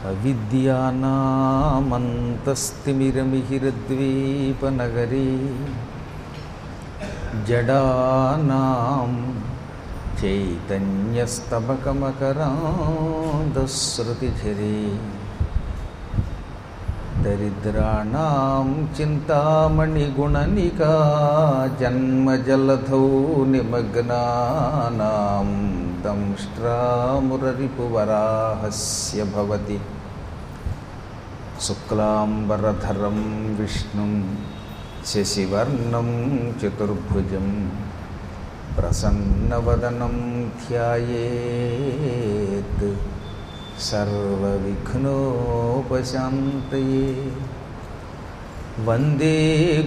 అవిద్యానామంతస్తిమిరమిహిరద్వీపనగరీ జడానాం చైతన్యస్తబకమకరాంధశ్రుతిఝరీ దరిద్రాణం చింతామణిగుణనికా జన్మజలధౌ నిమగ్నానాం దంష్ట్రామురరిపువరాహస్య భవతి శుక్లాంబరధరం విష్ణుం శశివర్ణం చతుర్భుజం ప్రసన్నవదనం ధ్యాయేత్ సర్వవిఘ్నోపశాంతయే వందే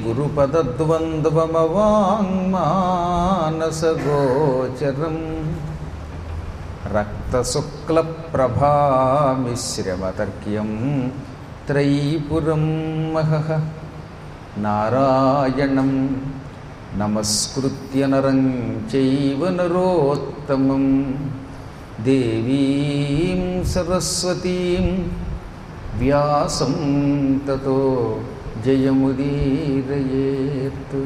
గురుపదద్వంద్వమవాङ्మానసగోచరం రక్తశుక్లప్రభామిశ్రమతర్క్యం త్రైపురం మహః నారాయణం నమస్కృత్య నరం చైవ నరోత్తమం దేవీం సరస్వతీం వ్యాసం తతో జయముదీరయేత్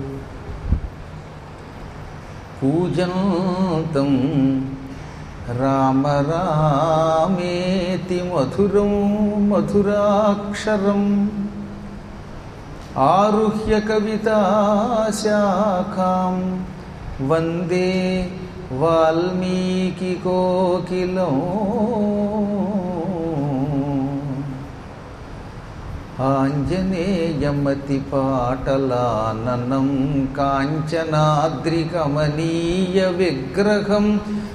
పూజంతం రామ రామేతి మధురం మధురాక్షరం ఆరుహ్య కవితాశాఖాం వందే వాల్మీకికోకిలం ఆంజనేయమతిపాటలాననం కాంచనాద్రికమనీయ విగ్రహం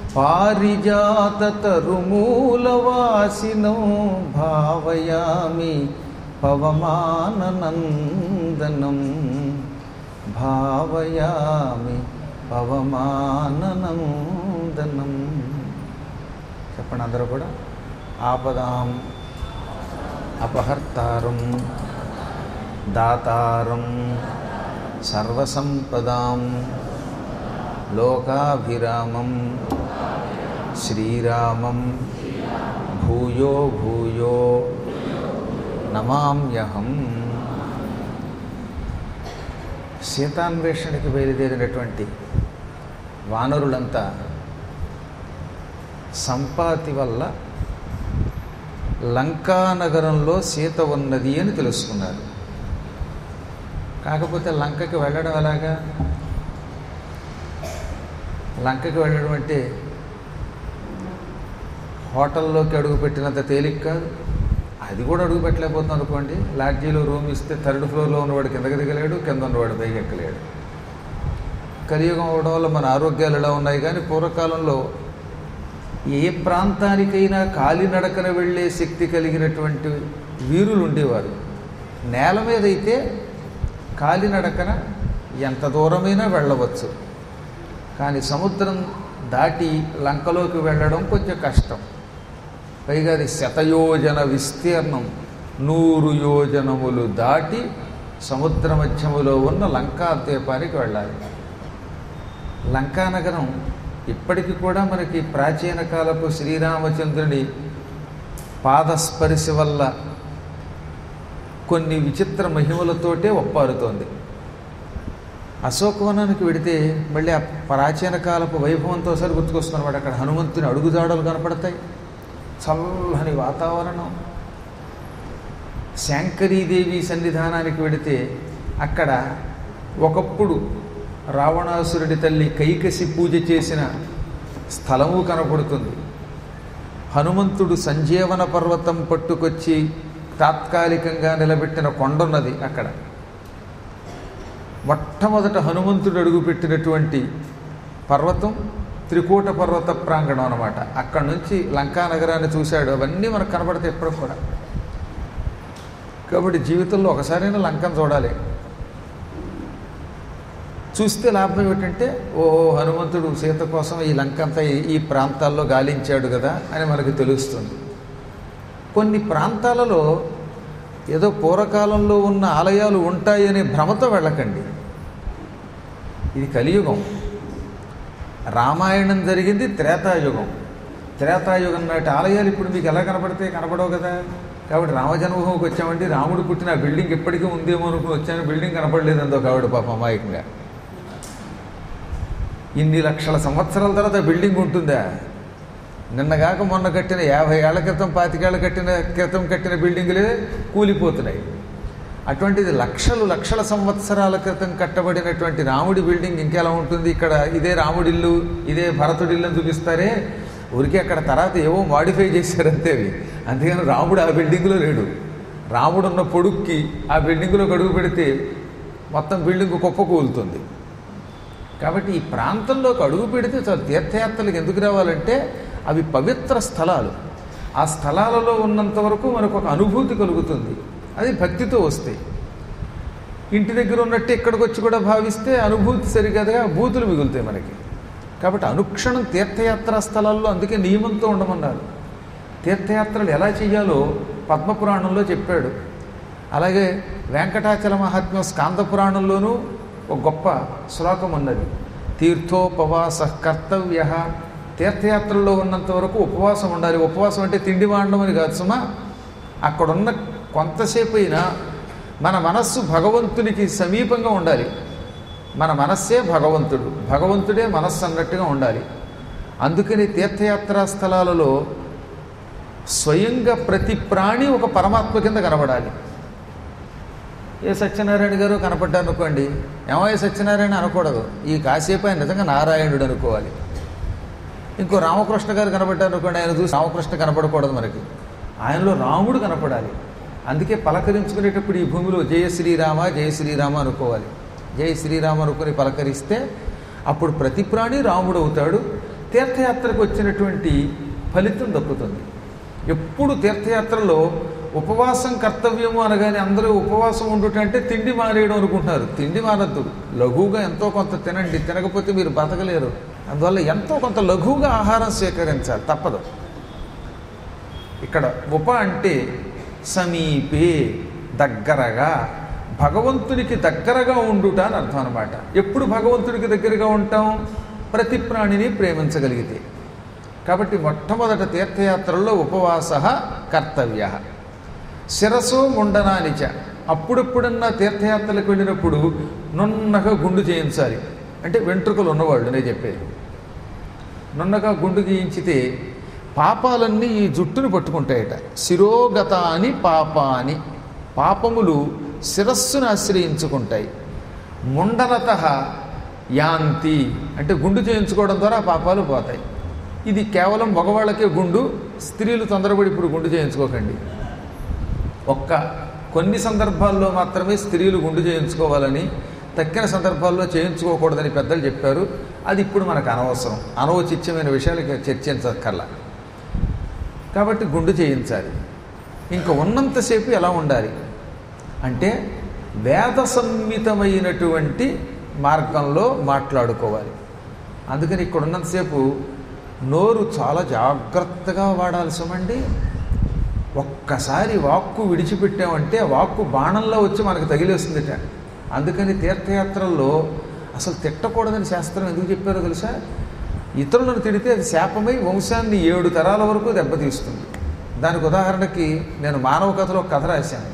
పారిజాతతరుమూలవాసినం భావయామి పవమాననందనం భావయామి పవమాననందనం చెప్పండి అందరూ కూడా ఆపదాం అపహర్తారం దాతారం సర్వసంపదాం లోకాభిరామం శ్రీరామం భూయో భూయో నమామ్యహం సీతాన్వేషణకి బయలుదేరినటువంటి వానరులంతా సంపాతి వల్ల లంకా నగరంలో సీత ఉన్నది అని తెలుసుకున్నారు కాకపోతే లంకకి వెళ్ళడం ఎలాగా లంకకి వెళ్ళడం అంటే హోటల్లోకి అడుగు పెట్టినంత తేలిక కాదు అది కూడా అడుగు పెట్టలేకపోతున్నాం అనుకోండి లాడ్జీలో రూమ్ ఇస్తే థర్డ్ ఫ్లోర్లో ఉన్నవాడు కిందకి దిగలేడు కింద ఉన్నవాడు పైకి ఎక్కలేడు కలియుగం అవడం వల్ల మన ఆరోగ్యాలు ఎలా ఉన్నాయి కానీ పూర్వకాలంలో ఏ ప్రాంతానికైనా కాలినడకన వెళ్ళే శక్తి కలిగినటువంటి వీరులు ఉండేవారు నేల మీద అయితే కాలినడకన ఎంత దూరమైనా వెళ్ళవచ్చు కానీ సముద్రం దాటి లంకలోకి వెళ్ళడం కొంచెం కష్టం పైగా అది శతయోజన విస్తీర్ణం నూరు యోజనములు దాటి సముద్ర మధ్యములో ఉన్న లంకా ద్వీపానికి వెళ్ళాలి లంకా నగరం ఇప్పటికి కూడా మనకి ప్రాచీన కాలపు శ్రీరామచంద్రుని పాదస్పర్శ వల్ల కొన్ని విచిత్ర మహిమలతోటే ఒప్పారుతోంది అశోకవనానికి వెడితే మళ్ళీ ఆ ప్రాచీన కాలపు వైభవంతో సరి గుర్తుకొస్తున్నమాట అక్కడ హనుమంతుని అడుగుజాడలు కనపడతాయి చల్లని వాతావరణం శాంకరీదేవి సన్నిధానానికి వెడితే అక్కడ ఒకప్పుడు రావణాసురుడి తల్లి కైకసి పూజ చేసిన స్థలము కనపడుతుంది హనుమంతుడు సంజీవన పర్వతం పట్టుకొచ్చి తాత్కాలికంగా నిలబెట్టిన కొండున్నది అక్కడ మొట్టమొదట హనుమంతుడు అడుగుపెట్టినటువంటి పర్వతం త్రికూట పర్వత ప్రాంగణం అనమాట అక్కడ నుంచి లంకా నగరాన్ని చూశాడు అవన్నీ మనకు కనబడతాయి ఎప్పుడు కూడా కాబట్టి జీవితంలో ఒకసారైనా లంకను చూడాలి చూస్తే లాభం ఏమిటంటే ఓ హనుమంతుడు సీత కోసం ఈ లంక అంతా ఈ- ఈ ప్రాంతాల్లో గాలించాడు కదా అని మనకు తెలుస్తుంది కొన్ని ప్రాంతాలలో ఏదో పూర్వకాలంలో ఉన్న ఆలయాలు ఉంటాయనే భ్రమతో వెళ్ళకండి ఇది కలియుగం రామాయణం జరిగింది త్రేతాయుగం త్రేతాయుగం నాటి ఆలయాలు ఇప్పుడు మీకు ఎలా కనపడతాయి కనపడవు కదా కాబట్టి రామ జన్మభూమికి వచ్చామంటే రాముడు పుట్టిన ఆ బిల్డింగ్ ఎప్పటికీ ఉందేమో అనుకుని వచ్చాను బిల్డింగ్ కనపడలేదు అందో కావిడ పాపం అమాయకంగా ఇన్ని లక్షల సంవత్సరాల తర్వాత బిల్డింగ్ ఉంటుందా నిన్నగాక మొన్న కట్టిన యాభై ఏళ్ల క్రితం పాతికేళ్ల కట్టిన క్రితం కట్టిన బిల్డింగులే కూలిపోతున్నాయి అటువంటిది లక్షలు లక్షల సంవత్సరాల క్రితం కట్టబడినటువంటి రాముడి బిల్డింగ్ ఇంకెలా ఉంటుంది ఇక్కడ ఇదే రాముడి ఇల్లు ఇదే భరతుడి ఇల్లు అని చూపిస్తారే ఊరికే అక్కడ తర్వాత ఏవో మాడిఫై చేశారు అంతే అవి అంతేగాని రాముడు ఆ బిల్డింగ్లో లేడు రాముడు ఉన్న పొడుక్కి ఆ బిల్డింగ్లో అడుగు పెడితే మొత్తం బిల్డింగ్ కుప్ప కూలుతుంది కాబట్టి ఈ ప్రాంతంలోకి అడుగు పెడితే చాలు తీర్థయాత్రలకు ఎందుకు రావాలంటే అవి పవిత్ర స్థలాలు ఆ స్థలాలలో ఉన్నంత వరకు మనకు ఒక అనుభూతి కలుగుతుంది అది భక్తితో వస్తాయి ఇంటి దగ్గర ఉన్నట్టు ఇక్కడికి వచ్చి కూడా భావిస్తే అనుభూతి సరిగదగా బూతులు మిగులుతాయి మనకి కాబట్టి అనుక్షణం తీర్థయాత్రా స్థలాల్లో అందుకే నియమంతో ఉండమన్నారు తీర్థయాత్రలు ఎలా చేయాలో పద్మపురాణంలో చెప్పాడు అలాగే వెంకటాచల మహాత్మ్యం స్కాంద పురాణంలోనూ ఒక గొప్ప శ్లోకం ఉన్నది తీర్థోపవాస కర్తవ్య తీర్థయాత్రల్లో ఉన్నంత వరకు ఉపవాసం ఉండాలి ఉపవాసం అంటే తిండి వాడడం అని కాదు సుమా అక్కడున్న కొంతసేపు అయినా మన మనస్సు భగవంతునికి సమీపంగా ఉండాలి మన మనస్సే భగవంతుడు భగవంతుడే మనస్సు అన్నట్టుగా ఉండాలి అందుకని తీర్థయాత్రా స్థలాలలో స్వయంగా ప్రతి ప్రాణి ఒక పరమాత్మ కింద కనబడాలి ఏ సత్యనారాయణ గారు కనపడ్డారు అనుకోండి ఏమయ్య సత్యనారాయణ అనకూడదు ఈ కాసేపు ఆయన నిజంగా నారాయణుడు అనుకోవాలి ఇంకో రామకృష్ణ గారు కనపడ్డారు అనుకోండి ఆయన చూసి రామకృష్ణ కనపడకూడదు మనకి ఆయనలో రాముడు కనపడాలి అందుకే పలకరించుకునేటప్పుడు ఈ భూమిలో జయ శ్రీరామ జయ శ్రీరామ అనుకోవాలి జయ శ్రీరామ అనుకుని పలకరిస్తే అప్పుడు ప్రతి ప్రాణి రాముడు అవుతాడు తీర్థయాత్రకు వచ్చినటువంటి ఫలితం దక్కుతుంది ఎప్పుడు తీర్థయాత్రలో ఉపవాసం కర్తవ్యము అనగానే అందరూ ఉపవాసం ఉండుట అంటే తిండి మానేయడం అనుకుంటున్నారు తిండి మానద్దు లఘువుగా ఎంతో కొంత తినండి తినకపోతే మీరు బతకలేరు అందువల్ల ఎంతో కొంత లఘువుగా ఆహారం స్వీకరించాలి తప్పదు ఇక్కడ ఉప అంటే సమీపే దగ్గరగా భగవంతునికి దగ్గరగా ఉండుట అని అర్థం అనమాట ఎప్పుడు భగవంతుడికి దగ్గరగా ఉంటాం ప్రతి ప్రాణిని ప్రేమించగలిగితే కాబట్టి మొట్టమొదట తీర్థయాత్రల్లో ఉపవాస కర్తవ్య శిరసో ముండనానిచ అప్పుడప్పుడన్నా తీర్థయాత్రలకు వెళ్ళినప్పుడు నున్నగా గుండు చేయించాలి అంటే వెంట్రుకలు ఉన్నవాళ్ళు నేను చెప్పేది నున్నగా గుండు గీయించితే పాపాలన్నీ ఈ జుట్టును పట్టుకుంటాయట శిరోగత అని పాపాని పాపములు శిరస్సును ఆశ్రయించుకుంటాయి ముండనత యాంతి అంటే గుండు చేయించుకోవడం ద్వారా పాపాలు పోతాయి ఇది కేవలం మగవాళ్ళకే గుండు స్త్రీలు తొందరపడి ఇప్పుడు గుండు చేయించుకోకండి ఒక్క కొన్ని సందర్భాల్లో మాత్రమే స్త్రీలు గుండు చేయించుకోవాలని తక్కిన సందర్భాల్లో చేయించుకోకూడదని పెద్దలు చెప్పారు అది ఇప్పుడు మనకు అనవసరం అనవచిత్యమైన విషయాలు ఇక చర్చించక్కర్లా కాబట్టి గుండు చేయించాలి ఇంకా ఉన్నంతసేపు ఎలా ఉండాలి అంటే వేద సంహితమైనటువంటి మార్గంలో మాట్లాడుకోవాలి అందుకని ఇక్కడ ఉన్నంతసేపు నోరు చాలా జాగ్రత్తగా వాడాల్సమండి ఒక్కసారి వాక్కు విడిచిపెట్టామంటే వాక్కు బాణంలో వచ్చి మనకు తగిలేస్తుందిట అందుకని తీర్థయాత్రల్లో అసలు తిట్టకూడదని శాస్త్రం ఎందుకు చెప్పారో తెలుసా ఇతరులను తిడితే అది శాపమై వంశాన్ని ఏడు తరాల వరకు దెబ్బతీస్తుంది దానికి ఉదాహరణకి నేను మానవ కథలో ఒక కథ రాశాను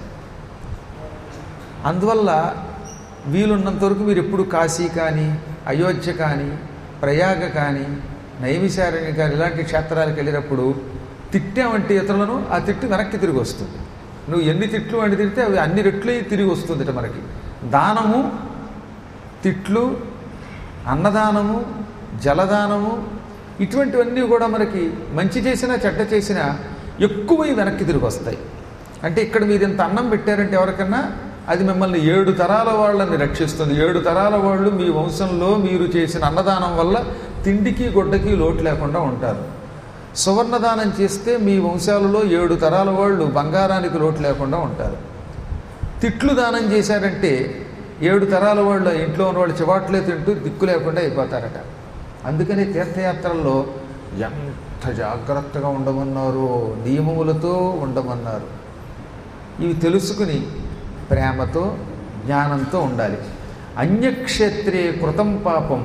అందువల్ల వీలున్నంత వరకు మీరు ఎప్పుడు కాశీ కానీ అయోధ్య కానీ ప్రయాగ కానీ నైమిశారణ్య కానీ ఇలాంటి క్షేత్రాలకు వెళ్ళినప్పుడు తిట్టామంటే ఇతరులను ఆ తిట్టు వెనక్కి తిరిగి వస్తుంది నువ్వు ఎన్ని తిట్లు అని తిడితే అవి అన్ని రెట్లు తిరిగి వస్తుందిట మనకి దానము తిట్లు అన్నదానము జలదానము ఇటువంటివన్నీ కూడా మనకి మంచి చేసినా చెడ్డ చేసినా ఎక్కువ వెనక్కి తిరిగి వస్తాయి అంటే ఇక్కడ మీరు ఇంత అన్నం పెట్టారంటే ఎవరికన్నా అది మిమ్మల్ని ఏడు తరాల వాళ్ళని రక్షిస్తుంది ఏడు తరాల వాళ్ళు మీ వంశంలో మీరు చేసిన అన్నదానం వల్ల తిండికి గుడ్డకి లోటు లేకుండా ఉంటారు సువర్ణదానం చేస్తే మీ వంశాలలో ఏడు తరాల వాళ్ళు బంగారానికి లోటు లేకుండా ఉంటారు తిట్లు దానం చేశారంటే ఏడు తరాల వాళ్ళు ఇంట్లో ఉన్న వాళ్ళు చివాట్లే తింటూ దిక్కు లేకుండా అయిపోతారట అందుకని తీర్థయాత్రల్లో ఎంత జాగ్రత్తగా ఉండమన్నారు నియమములతో ఉండమన్నారు ఇవి తెలుసుకుని ప్రేమతో జ్ఞానంతో ఉండాలి అన్యక్షేత్రే కృతం పాపం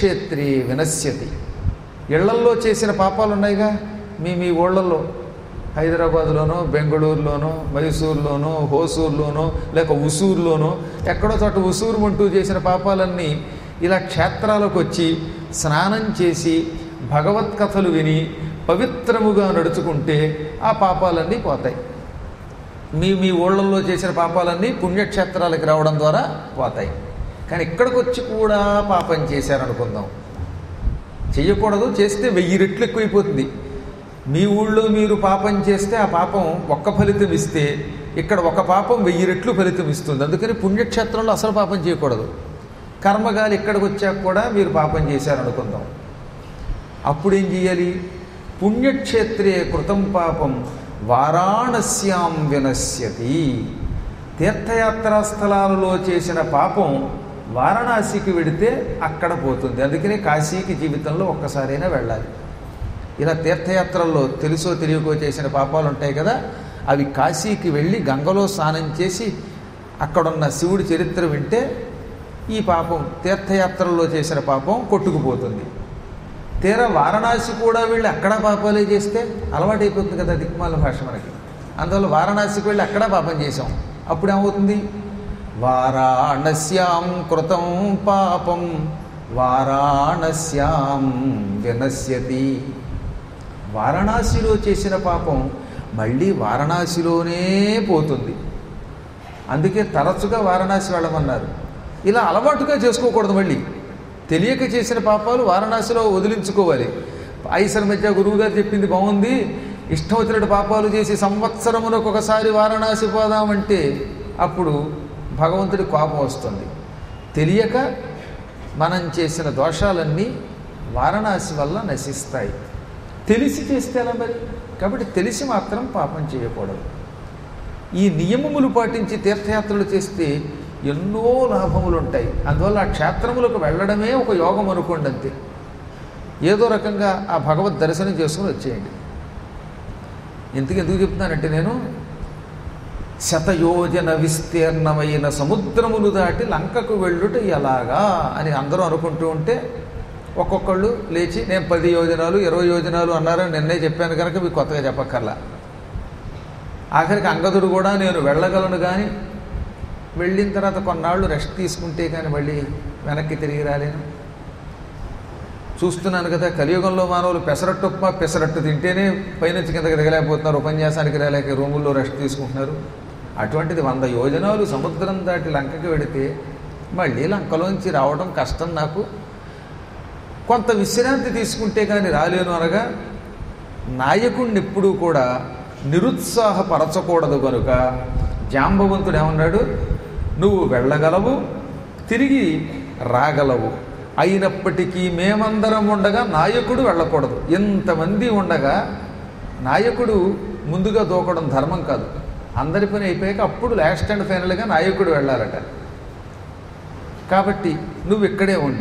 పుణ్యక్షేత్రే వినశ్యతి ఇళ్లల్లో చేసిన పాపాలు ఉన్నాయిగా మీ మీ ఊళ్ళల్లో హైదరాబాద్లోనో బెంగళూరులోనో మైసూరులోనో హోసూరులోనో లేక ఉసూరులోనో ఎక్కడో చోట ఉసూరు అంటూ చేసిన పాపాలన్నీ ఇలా క్షేత్రాలకు వచ్చి స్నానం చేసి భగవత్ కథలు విని పవిత్రముగా నడుచుకుంటే ఆ పాపాలన్నీ పోతాయి మీ మీ ఊళ్ళల్లో చేసిన పాపాలన్నీ పుణ్యక్షేత్రాలకు రావడం ద్వారా పోతాయి కానీ ఇక్కడికి వచ్చి కూడా పాపం చేశారనుకుందాం చెయ్యకూడదు చేస్తే వెయ్యి రెట్లు ఎక్కువైపోతుంది మీ ఊళ్ళో మీరు పాపం చేస్తే ఆ పాపం ఒక్క ఫలితం ఇస్తే ఇక్కడ ఒక పాపం వెయ్యి రెట్లు ఫలితం ఇస్తుంది అందుకని పుణ్యక్షేత్రంలో అసలు పాపం చేయకూడదు కర్మగాలి ఇక్కడికి వచ్చాక కూడా మీరు పాపం చేశారనుకుందాం అప్పుడు ఏం చేయాలి పుణ్యక్షేత్రే కృతం పాపం వారాణస్యాం వినశ్యతి తీర్థయాత్రా స్థలాలలో చేసిన పాపం వారణాసికి వెడితే అక్కడ పోతుంది అందుకనే కాశీకి జీవితంలో ఒక్కసారైనా వెళ్ళాలి ఇలా తీర్థయాత్రల్లో తెలుసో తెలియకో చేసిన పాపాలు ఉంటాయి కదా అవి కాశీకి వెళ్ళి గంగలో స్నానం చేసి అక్కడున్న శివుడి చరిత్ర వింటే ఈ పాపం తీర్థయాత్రల్లో చేసిన పాపం కొట్టుకుపోతుంది తీరా వారణాసి కూడా వెళ్ళి అక్కడ పాపాలే చేస్తే అలవాటైపోతుంది కదా దిక్మాల భాష మనకి అందువల్ల వారణాసికి వెళ్ళి అక్కడ పాపం చేసాం అప్పుడు ఏమవుతుంది వారాణస్యాం కృతం పాపం వారాణస్యాం వినశ్యతి వారణాసిలో చేసిన పాపం మళ్ళీ వారణాసిలోనే పోతుంది అందుకే తరచుగా వారణాసి వెళ్ళమన్నారు ఇలా అలవాటుగా చేసుకోకూడదు మళ్ళీ తెలియక చేసిన పాపాలు వారణాసిలో వదిలించుకోవాలి ఐసర్ మధ్య గురువు గారు చెప్పింది బాగుంది ఇష్టం వచ్చినట్టు పాపాలు చేసి సంవత్సరమునకు ఒకసారి వారణాసి పోదామంటే అప్పుడు భగవంతుడి కోపం వస్తుంది తెలియక మనం చేసిన దోషాలన్నీ వారణాసి వల్ల నశిస్తాయి తెలిసి చేస్తే ఎలా మరి కాబట్టి తెలిసి మాత్రం పాపం చేయకూడదు ఈ నియమములు పాటించి తీర్థయాత్రలు చేస్తే ఎన్నో లాభములు ఉంటాయి అందువల్ల ఆ క్షేత్రములకు వెళ్ళడమే ఒక యోగం అనుకోండి అంతే ఏదో రకంగా ఆ భగవద్ దర్శనం చేసుకుని వచ్చేయండి ఎందుకు ఎందుకు చెప్తున్నానంటే నేను శతయోజన విస్తీర్ణమైన సముద్రమును దాటి లంకకు వెళ్ళుట ఎలాగా అని అందరూ అనుకుంటూ ఉంటే ఒక్కొక్కళ్ళు లేచి నేను పది యోజనాలు ఇరవై యోజనాలు అన్నారని నిన్నే చెప్పాను కనుక మీకు కొత్తగా చెప్పక్కర్లా ఆఖరికి అంగదుడు కూడా నేను వెళ్ళగలను కానీ వెళ్ళిన తర్వాత కొన్నాళ్ళు రెస్ట్ తీసుకుంటే కానీ మళ్ళీ వెనక్కి తిరిగి రాలేను చూస్తున్నాను కదా కలియుగంలో మానవులు పెసరట్టు ఉప్మా పెసరట్టు తింటేనే పైనుంచి కిందకి దిగలేకపోతున్నారు ఉపన్యాసానికి రాలేక రూముల్లో రెస్ట్ తీసుకుంటున్నారు అటువంటిది వంద యోజనాలు సముద్రం దాటి లంకకి వెడితే మళ్ళీ లంకలోంచి రావడం కష్టం నాకు కొంత విశ్రాంతి తీసుకుంటే కానీ రాలేను అనగా నాయకుడిని ఎప్పుడూ కూడా నిరుత్సాహపరచకూడదు కనుక జాంబవంతుడు ఏమన్నాడు నువ్వు వెళ్ళగలవు తిరిగి రాగలవు అయినప్పటికీ మేమందరం ఉండగా నాయకుడు వెళ్ళకూడదు ఎంతమంది ఉండగా నాయకుడు ముందుగా దూకడం ధర్మం కాదు అందరి పని అయిపోయాక అప్పుడు లాస్ట్ అండ్ ఫైనల్గా నాయకుడు వెళ్ళాలట కాబట్టి నువ్వు ఇక్కడే ఉండు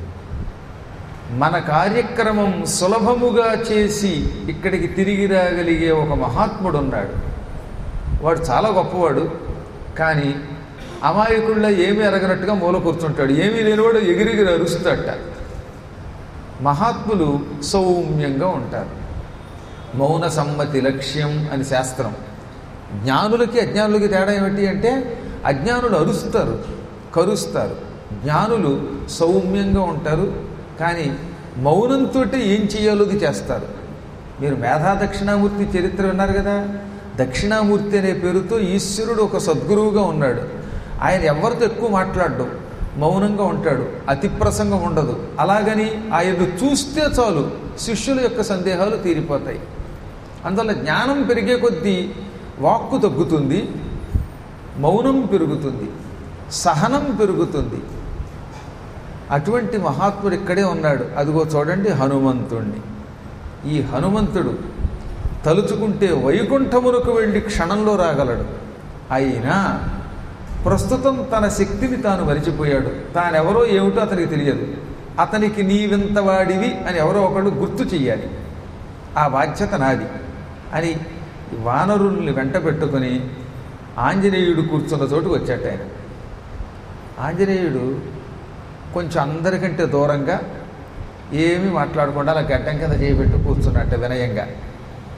మన కార్యక్రమం సులభముగా చేసి ఇక్కడికి తిరిగి రాగలిగే ఒక మహాత్ముడు ఉన్నాడు వాడు చాలా గొప్పవాడు కానీ అమాయకుళ్ళ ఏమీ ఎరగనట్టుగా మూల కూర్చుంటాడు ఏమీ లేనివాడు ఎగిరిగిరి అరుస్తాడట మహాత్ములు సౌమ్యంగా ఉంటారు మౌన సమ్మతి లక్ష్యం అని శాస్త్రం జ్ఞానులకి అజ్ఞానులకి తేడా ఏమిటి అంటే అజ్ఞానులు అరుస్తారు కరుస్తారు జ్ఞానులు సౌమ్యంగా ఉంటారు కానీ మౌనంతో ఏం చేయాలో అది చేస్తారు మీరు మేధా దక్షిణామూర్తి చరిత్ర విన్నారు కదా దక్షిణామూర్తి అనే పేరుతో ఈశ్వరుడు ఒక సద్గురువుగా ఉన్నాడు ఆయన ఎవరితో ఎక్కువ మాట్లాడడం మౌనంగా ఉంటాడు అతి ప్రసంగం ఉండదు అలాగని ఆయన చూస్తే చాలు శిష్యుల యొక్క సందేహాలు తీరిపోతాయి అందువల్ల జ్ఞానం పెరిగే కొద్దీ వాక్కు తగ్గుతుంది మౌనం పెరుగుతుంది సహనం పెరుగుతుంది అటువంటి మహాత్ముడు ఇక్కడే ఉన్నాడు అదిగో చూడండి హనుమంతుణ్ణి ఈ హనుమంతుడు తలుచుకుంటే వైకుంఠమునకు వెళ్ళి క్షణంలో రాగలడు అయినా ప్రస్తుతం తన శక్తిని తాను మరిచిపోయాడు తానెవరో ఏమిటో అతనికి తెలియదు అతనికి నీవింతవాడివి అని ఎవరో ఒకళ్ళు గుర్తు చెయ్యాలి ఆ బాధ్యత నాది అని వానరుల్ని వెంట పెట్టుకొని ఆంజనేయుడు కూర్చున్న చోటుకు వచ్చాట ఆయన ఆంజనేయుడు కొంచెం అందరికంటే దూరంగా ఏమీ మాట్లాడకుండా అలా గడ్డం కింద చేయబెట్టు కూర్చున్నట్టు వినయంగా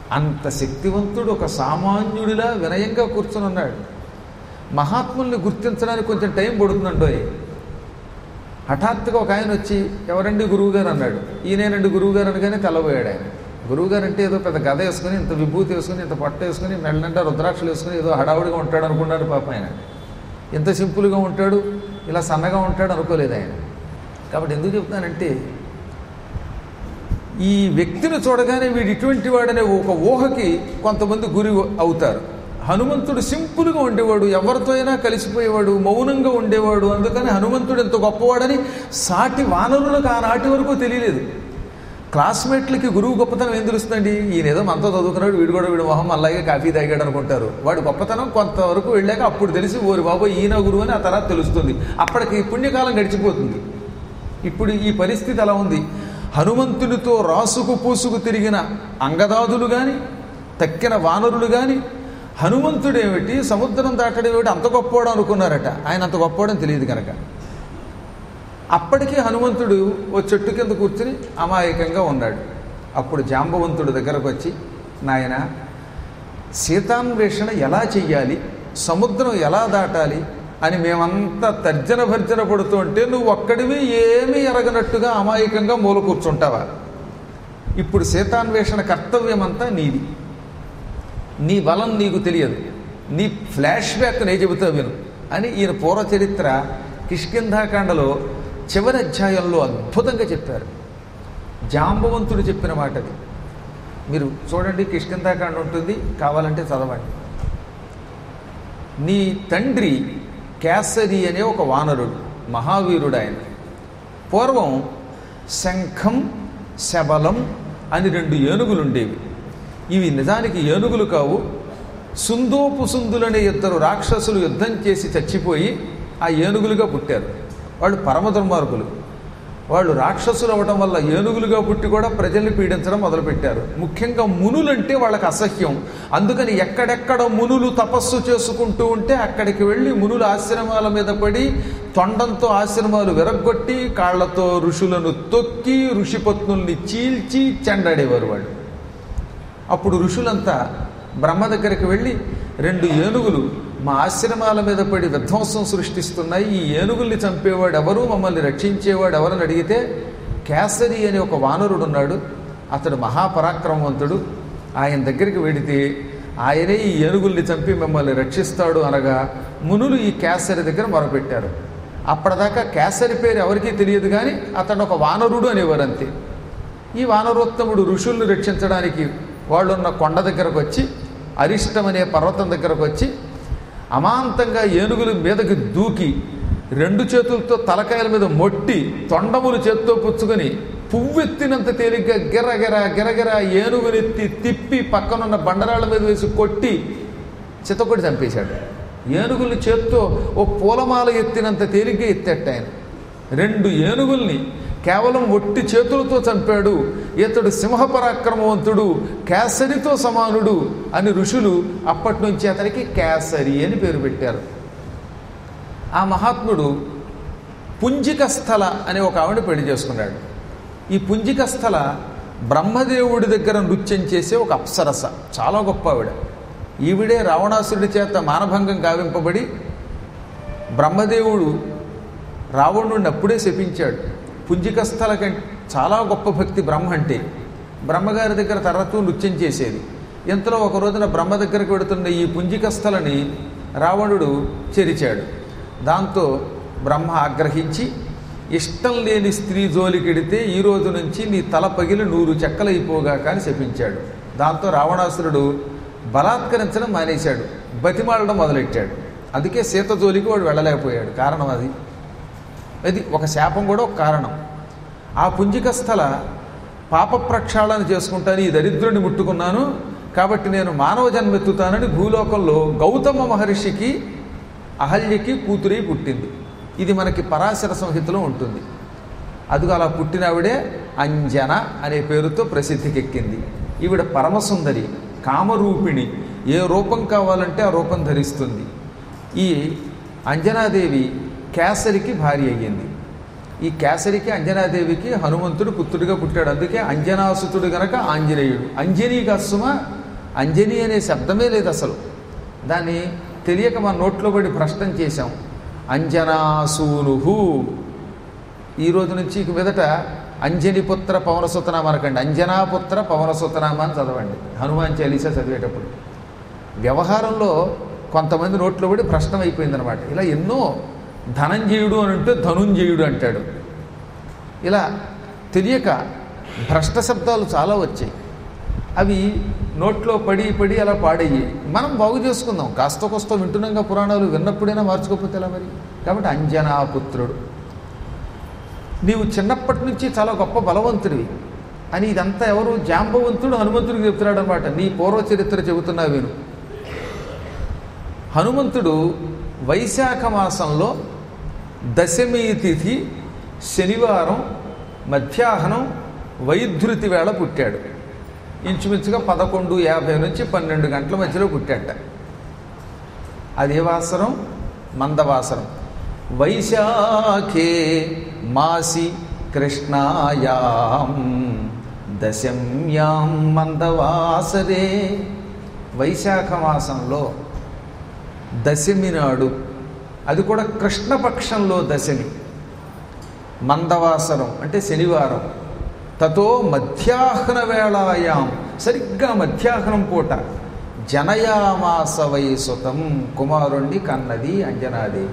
అంత శక్తివంతుడు ఒక సామాన్యుడిలా వినయంగా కూర్చుని ఉన్నాడు మహాత్ముల్ని గుర్తించడానికి కొంచెం టైం పడుతుందండోయ్ హఠాత్తుగా ఒక ఆయన వచ్చి ఎవరండి గురువుగారు అన్నాడు ఈయనేనండి గురువుగారు అనగానే తెల్లబోయాడు ఆయన గురువుగారు అంటే ఏదో పెద్ద గద వేసుకుని ఇంత విభూతి వేసుకుని ఇంత పట్ట వేసుకుని మెళ్ళంటే రుద్రాక్షలు వేసుకుని ఏదో హడావుడిగా ఉంటాడు అనుకున్నాడు పాప ఆయన ఇంత సింపుల్గా ఉంటాడు ఇలా సన్నగా ఉంటాడు అనుకోలేదు ఆయన కాబట్టి ఎందుకు చెప్తానంటే ఈ వ్యక్తిని చూడగానే వీడు ఇటువంటి వాడనే ఒక ఊహకి కొంతమంది గురి అవుతారు హనుమంతుడు సింపుల్గా ఉండేవాడు ఎవరితో అయినా కలిసిపోయేవాడు మౌనంగా ఉండేవాడు అందుకని హనుమంతుడు ఎంత గొప్పవాడని సాటి వానరులకు ఆనాటి వరకు తెలియలేదు క్లాస్మేట్లకి గురువు గొప్పతనం ఏం తెలుస్తుందండి ఈయన ఏదో మనతో చదువుకున్నాడు వీడు కూడా వీడు మొహం అలాగే కాఫీ తాగాడు అనుకుంటారు వాడు గొప్పతనం కొంతవరకు వెళ్ళాక అప్పుడు తెలిసి ఓరి బాబు ఈయన గురువు అని ఆ తర్వాత తెలుస్తుంది అప్పటికి పుణ్యకాలం గడిచిపోతుంది ఇప్పుడు ఈ పరిస్థితి అలా ఉంది హనుమంతునితో రాసుకు పూసుకు తిరిగిన అంగదాదులు కానీ తక్కిన వానరులు కానీ హనుమంతుడేమిటి సముద్రం దాటడం ఏమిటి అంత గొప్పవాడు అనుకున్నారట ఆయన అంత గొప్పవాడని తెలియదు కనుక అప్పటికీ హనుమంతుడు ఓ చెట్టు కింద కూర్చుని అమాయకంగా ఉన్నాడు అప్పుడు జాంబవంతుడు దగ్గరకు వచ్చి నాయన సీతాన్వేషణ ఎలా చెయ్యాలి సముద్రం ఎలా దాటాలి అని మేమంతా తర్జన భర్జన పడుతుంటే నువ్వు ఒక్కడివి ఏమీ ఎరగనట్టుగా అమాయకంగా మూల కూర్చుంటావా ఇప్పుడు సీతాన్వేషణ కర్తవ్యమంతా నీది నీ బలం నీకు తెలియదు నీ ఫ్లాష్ బ్యాక్ నే చెబుతా విను అని ఈయన పూర్వ చరిత్ర కిష్కింధాకాండలో చివరి అధ్యాయంలో అద్భుతంగా చెప్పారు జాంబవంతుడు చెప్పిన మాట అది మీరు చూడండి కిష్కింధాకాండ ఉంటుంది కావాలంటే చదవండి నీ తండ్రి కేసరి అనే ఒక వానరుడు మహావీరుడు ఆయన పూర్వం శంఖం శబలం అని రెండు ఏనుగులు ఉండేవి ఇవి నిజానికి ఏనుగులు కావు సుందోపు సుందులనే ఇద్దరు రాక్షసులు యుద్ధం చేసి చచ్చిపోయి ఆ ఏనుగులుగా పుట్టారు వాళ్ళు పరమ దుర్మార్గులు వాళ్ళు రాక్షసులు అవ్వడం వల్ల ఏనుగులుగా పుట్టి కూడా ప్రజల్ని పీడించడం మొదలుపెట్టారు ముఖ్యంగా మునులంటే వాళ్ళకి అసహ్యం అందుకని ఎక్కడెక్కడ మునులు తపస్సు చేసుకుంటూ ఉంటే అక్కడికి వెళ్ళి మునుల ఆశ్రమాల మీద పడి తొండంతో ఆశ్రమాలు విరగ్గొట్టి కాళ్లతో ఋషులను తొక్కి ఋషిపత్నుల్ని చీల్చి చెండాడేవారు వాళ్ళు అప్పుడు ఋషులంతా బ్రహ్మ దగ్గరికి వెళ్ళి రెండు ఏనుగులు మా ఆశ్రమాల మీద పడి విధ్వంసం సృష్టిస్తున్నాయి ఈ ఏనుగుల్ని చంపేవాడు ఎవరు మమ్మల్ని రక్షించేవాడు ఎవరని అడిగితే కేసరి అనే ఒక వానరుడు ఉన్నాడు అతడు మహాపరాక్రమవంతుడు ఆయన దగ్గరికి వెడితే ఆయనే ఈ ఏనుగుల్ని చంపి మిమ్మల్ని రక్షిస్తాడు అనగా మునులు ఈ కేసరి దగ్గర మొరపెట్టారు అప్పటిదాకా కేసరి పేరు ఎవరికీ తెలియదు కానీ అతడు ఒక వానరుడు అనేవారు అంతే ఈ వానరోత్తముడు ఋషుల్ని రక్షించడానికి వాళ్ళున్న కొండ దగ్గరకు వచ్చి అరిష్టం అనే పర్వతం దగ్గరకు వచ్చి అమాంతంగా ఏనుగుల మీదకి దూకి రెండు చేతులతో తలకాయల మీద మొట్టి తొండములు చేత్తో పుచ్చుకొని పువ్వెత్తినంత తేలిగ్గా గిరగిర గిరగిర ఏనుగునెత్తి తిప్పి పక్కనున్న బండరాళ్ళ మీద వేసి కొట్టి చితకొడి చంపేశాడు ఏనుగుల్ని చేత్తో ఓ పూలమాల ఎత్తినంత తేలిగ్గా ఎత్తేట ఆయన రెండు ఏనుగుల్ని కేవలం ఒట్టి చేతులతో చంపాడు ఇతడు సింహపరాక్రమవంతుడు కేసరితో సమానుడు అని ఋషులు అప్పటి నుంచి అతనికి కేసరి అని పేరు పెట్టారు ఆ మహాత్ముడు పుంజికస్థల అనే ఒక ఆవిడ పెళ్లి చేసుకున్నాడు ఈ పుంజికస్థల బ్రహ్మదేవుడి దగ్గర నృత్యం చేసే ఒక అప్సరస చాలా గొప్ప ఆవిడ ఈవిడే రావణాసురుడి చేత మానభంగం గావింపబడి బ్రహ్మదేవుడు రావణుడిని అప్పుడే శపించాడు పుంజికస్థల కంటే చాలా గొప్ప భక్తి బ్రహ్మ అంటే బ్రహ్మగారి దగ్గర తరచూ నృత్యం చేసేది ఇంతలో ఒక రోజున బ్రహ్మ దగ్గరకు వెడుతున్న ఈ పుంజికస్థలని రావణుడు చెరిచాడు దాంతో బ్రహ్మ ఆగ్రహించి ఇష్టం లేని స్త్రీ జోలికెడితే ఈ రోజు నుంచి నీ తల పగిలి నూరు చెక్కలైపోగాక అని శపించాడు దాంతో రావణాసురుడు బలాత్కరించడం మానేశాడు బతిమాలడం మొదలెట్టాడు అందుకే సీత జోలికి వాడు వెళ్ళలేకపోయాడు కారణం అది అది ఒక శాపం కూడా ఒక కారణం ఆ పుంజికస్థల పాప ప్రక్షాళన చేసుకుంటాను ఈ దరిద్రుడిని ముట్టుకున్నాను కాబట్టి నేను మానవ జన్మెత్తుతానని భూలోకంలో గౌతమ మహర్షికి అహల్యకి కూతురై పుట్టింది ఇది మనకి పరాశర సంహితలో ఉంటుంది అదిగో అలా పుట్టినావిడే అంజన అనే పేరుతో ప్రసిద్ధికెక్కింది ఈవిడ పరమసుందరి కామరూపిణి ఏ రూపం కావాలంటే ఆ రూపం ధరిస్తుంది ఈ అంజనాదేవి కేసరికి భార్య అయ్యింది ఈ కేసరికి అంజనాదేవికి హనుమంతుడు పుత్రుడిగా పుట్టాడు అందుకే అంజనాసుతుడు గనక ఆంజనేయుడు అంజనీ కస్సుమ అంజని అనే శబ్దమే లేదు అసలు దాన్ని తెలియక మన నోట్లో పడి భ్రష్టం చేశాం అంజనాసూనుహు ఈ రోజు నుంచి ఇక మీదట అంజనిపుత్ర పవనసుతనామ అనకండి అంజనాపుత్ర పవనసుతనామ అని చదవండి హనుమాన్ చాలీసా చదివేటప్పుడు వ్యవహారంలో కొంతమంది నోట్లో పడి భ్రష్టం అయిపోయిందనమాట ఇలా ఎన్నో ధనంజయుడు అని అంటే ధనుంజయుడు అంటాడు ఇలా తెలియక భ్రష్ట శబ్దాలు చాలా వచ్చాయి అవి నోట్లో పడి పడి అలా పాడయ్యి మనం బాగు చేసుకుందాం కాస్త కొస్త వింటున్నాగా పురాణాలు విన్నప్పుడైనా మార్చుకోకపోతే ఎలా మరి కాబట్టి అంజనాపుత్రుడు నీవు చిన్నప్పటి నుంచి చాలా గొప్ప బలవంతుడివి అని ఇదంతా ఎవరు జాంబవంతుడు హనుమంతుడికి చెప్తున్నాడు అనమాట నీ పూర్వ చరిత్ర చెబుతున్నా విను హనుమంతుడు వైశాఖ మాసంలో దశమి తిథి శనివారం మధ్యాహ్నం వైధృతి వేళ పుట్టాడు ఇంచుమించుగా పదకొండు యాభై నుంచి పన్నెండు గంటల మధ్యలో పుట్టాట అదే వాసరం మందవాసరం వైశాఖే మాసి కృష్ణాయాం దశమ్యాం మందవాసరే వైశాఖ మాసంలో దశమి నాడు అది కూడా కృష్ణపక్షంలో దశమి మందవాసరం అంటే శనివారం తతో మధ్యాహ్న వేళాయాం సరిగ్గా మధ్యాహ్నం పూట జనయామాస వయసుతం కుమారుణ్ణి కన్నది అంజనాదేవి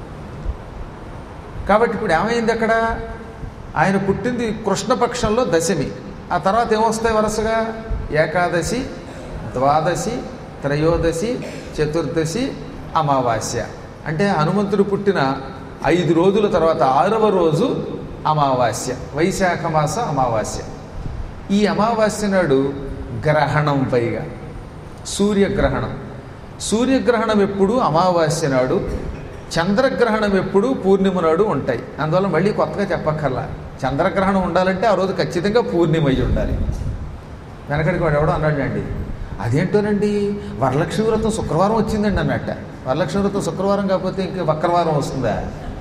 కాబట్టి ఇప్పుడు ఏమైంది అక్కడ ఆయన పుట్టింది కృష్ణపక్షంలో దశమి ఆ తర్వాత ఏమొస్తాయి వరుసగా ఏకాదశి ద్వాదశి త్రయోదశి చతుర్దశి అమావాస్య అంటే హనుమంతుడు పుట్టిన ఐదు రోజుల తర్వాత ఆరవ రోజు అమావాస్య వైశాఖ మాస అమావాస్య ఈ అమావాస్య నాడు గ్రహణం పైగా సూర్యగ్రహణం సూర్యగ్రహణం ఎప్పుడు అమావాస్య నాడు చంద్రగ్రహణం ఎప్పుడు పూర్ణిమ నాడు ఉంటాయి అందువల్ల మళ్ళీ కొత్తగా చెప్పక్కర్లా చంద్రగ్రహణం ఉండాలంటే ఆ రోజు ఖచ్చితంగా పూర్ణిమ అయి ఉండాలి వెనకడికి వాడు ఎవడో అన్నాడు అండి అదేంటోనండి వరలక్ష్మి వ్రతం శుక్రవారం వచ్చిందండి అన్నట్ట వరలక్ష్మి వ్రతం శుక్రవారం కాకపోతే ఇంక వక్రవారం వస్తుందా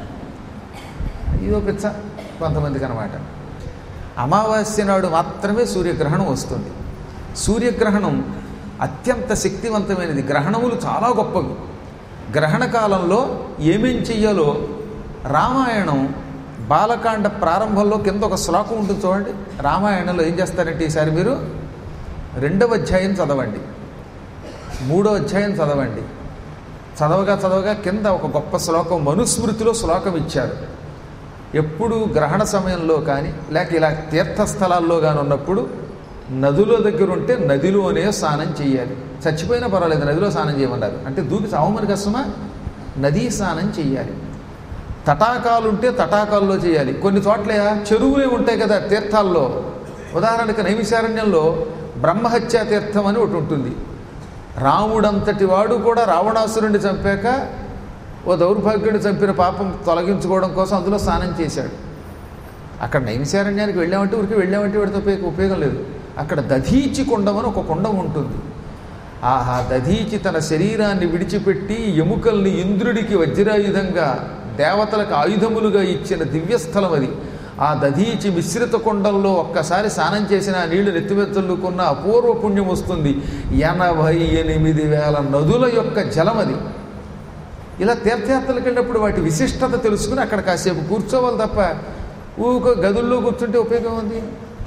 ఇదో పిచ్చ కొంతమందికి అనమాట అమావాస్య నాడు మాత్రమే సూర్యగ్రహణం వస్తుంది సూర్యగ్రహణం అత్యంత శక్తివంతమైనది గ్రహణములు చాలా గొప్పవి గ్రహణ కాలంలో ఏమేం చెయ్యాలో రామాయణం బాలకాండ ప్రారంభంలో కింద ఒక శ్లోకం ఉంటుంది చూడండి రామాయణంలో ఏం చేస్తారంటే ఈసారి మీరు రెండవ అధ్యాయం చదవండి మూడో అధ్యాయం చదవండి చదవగా చదవగా కింద ఒక గొప్ప శ్లోకం మనుస్మృతిలో శ్లోకం ఇచ్చారు ఎప్పుడు గ్రహణ సమయంలో కానీ లేక ఇలా తీర్థస్థలాల్లో కానీ ఉన్నప్పుడు నదుల దగ్గర ఉంటే నదిలోనే స్నానం చేయాలి చచ్చిపోయినా పర్వాలేదు నదిలో స్నానం చేయమన్నారు అంటే దూకి చావమని కష్టమా నదీ స్నానం చేయాలి తటాకాలు ఉంటే తటాకాల్లో చేయాలి కొన్ని చోట్ల చెరువులే ఉంటాయి కదా తీర్థాల్లో ఉదాహరణకు నైమిశారణ్యంలో బ్రహ్మహత్యా తీర్థం అని ఒకటి ఉంటుంది రాముడంతటి వాడు కూడా రావణాసురుడిని చంపాక ఓ దౌర్భాగ్యుడిని చంపిన పాపం తొలగించుకోవడం కోసం అందులో స్నానం చేశాడు అక్కడ నైమిశారణ్యానికి వెళ్ళామంటే ఊరికి వెళ్ళామంటే వాడితో ఉపయోగ ఉపయోగం లేదు అక్కడ దధీచి కుండం అని ఒక కుండం ఉంటుంది ఆహా దధీచి తన శరీరాన్ని విడిచిపెట్టి ఎముకల్ని ఇంద్రుడికి వజ్రాయుధంగా దేవతలకు ఆయుధములుగా ఇచ్చిన దివ్యస్థలం అది ఆ దధీచి మిశ్రిత కుండంలో ఒక్కసారి స్నానం చేసిన ఆ నీళ్లు నెత్తిమెత్తలుకున్న అపూర్వ పుణ్యం వస్తుంది ఎనభై ఎనిమిది వేల నదుల యొక్క జలం అది ఇలా తీర్థయాత్రలకు వెళ్ళినప్పుడు వాటి విశిష్టత తెలుసుకుని అక్కడ కాసేపు కూర్చోవాలి తప్ప ఊక గదుల్లో కూర్చుంటే ఉపయోగం ఉంది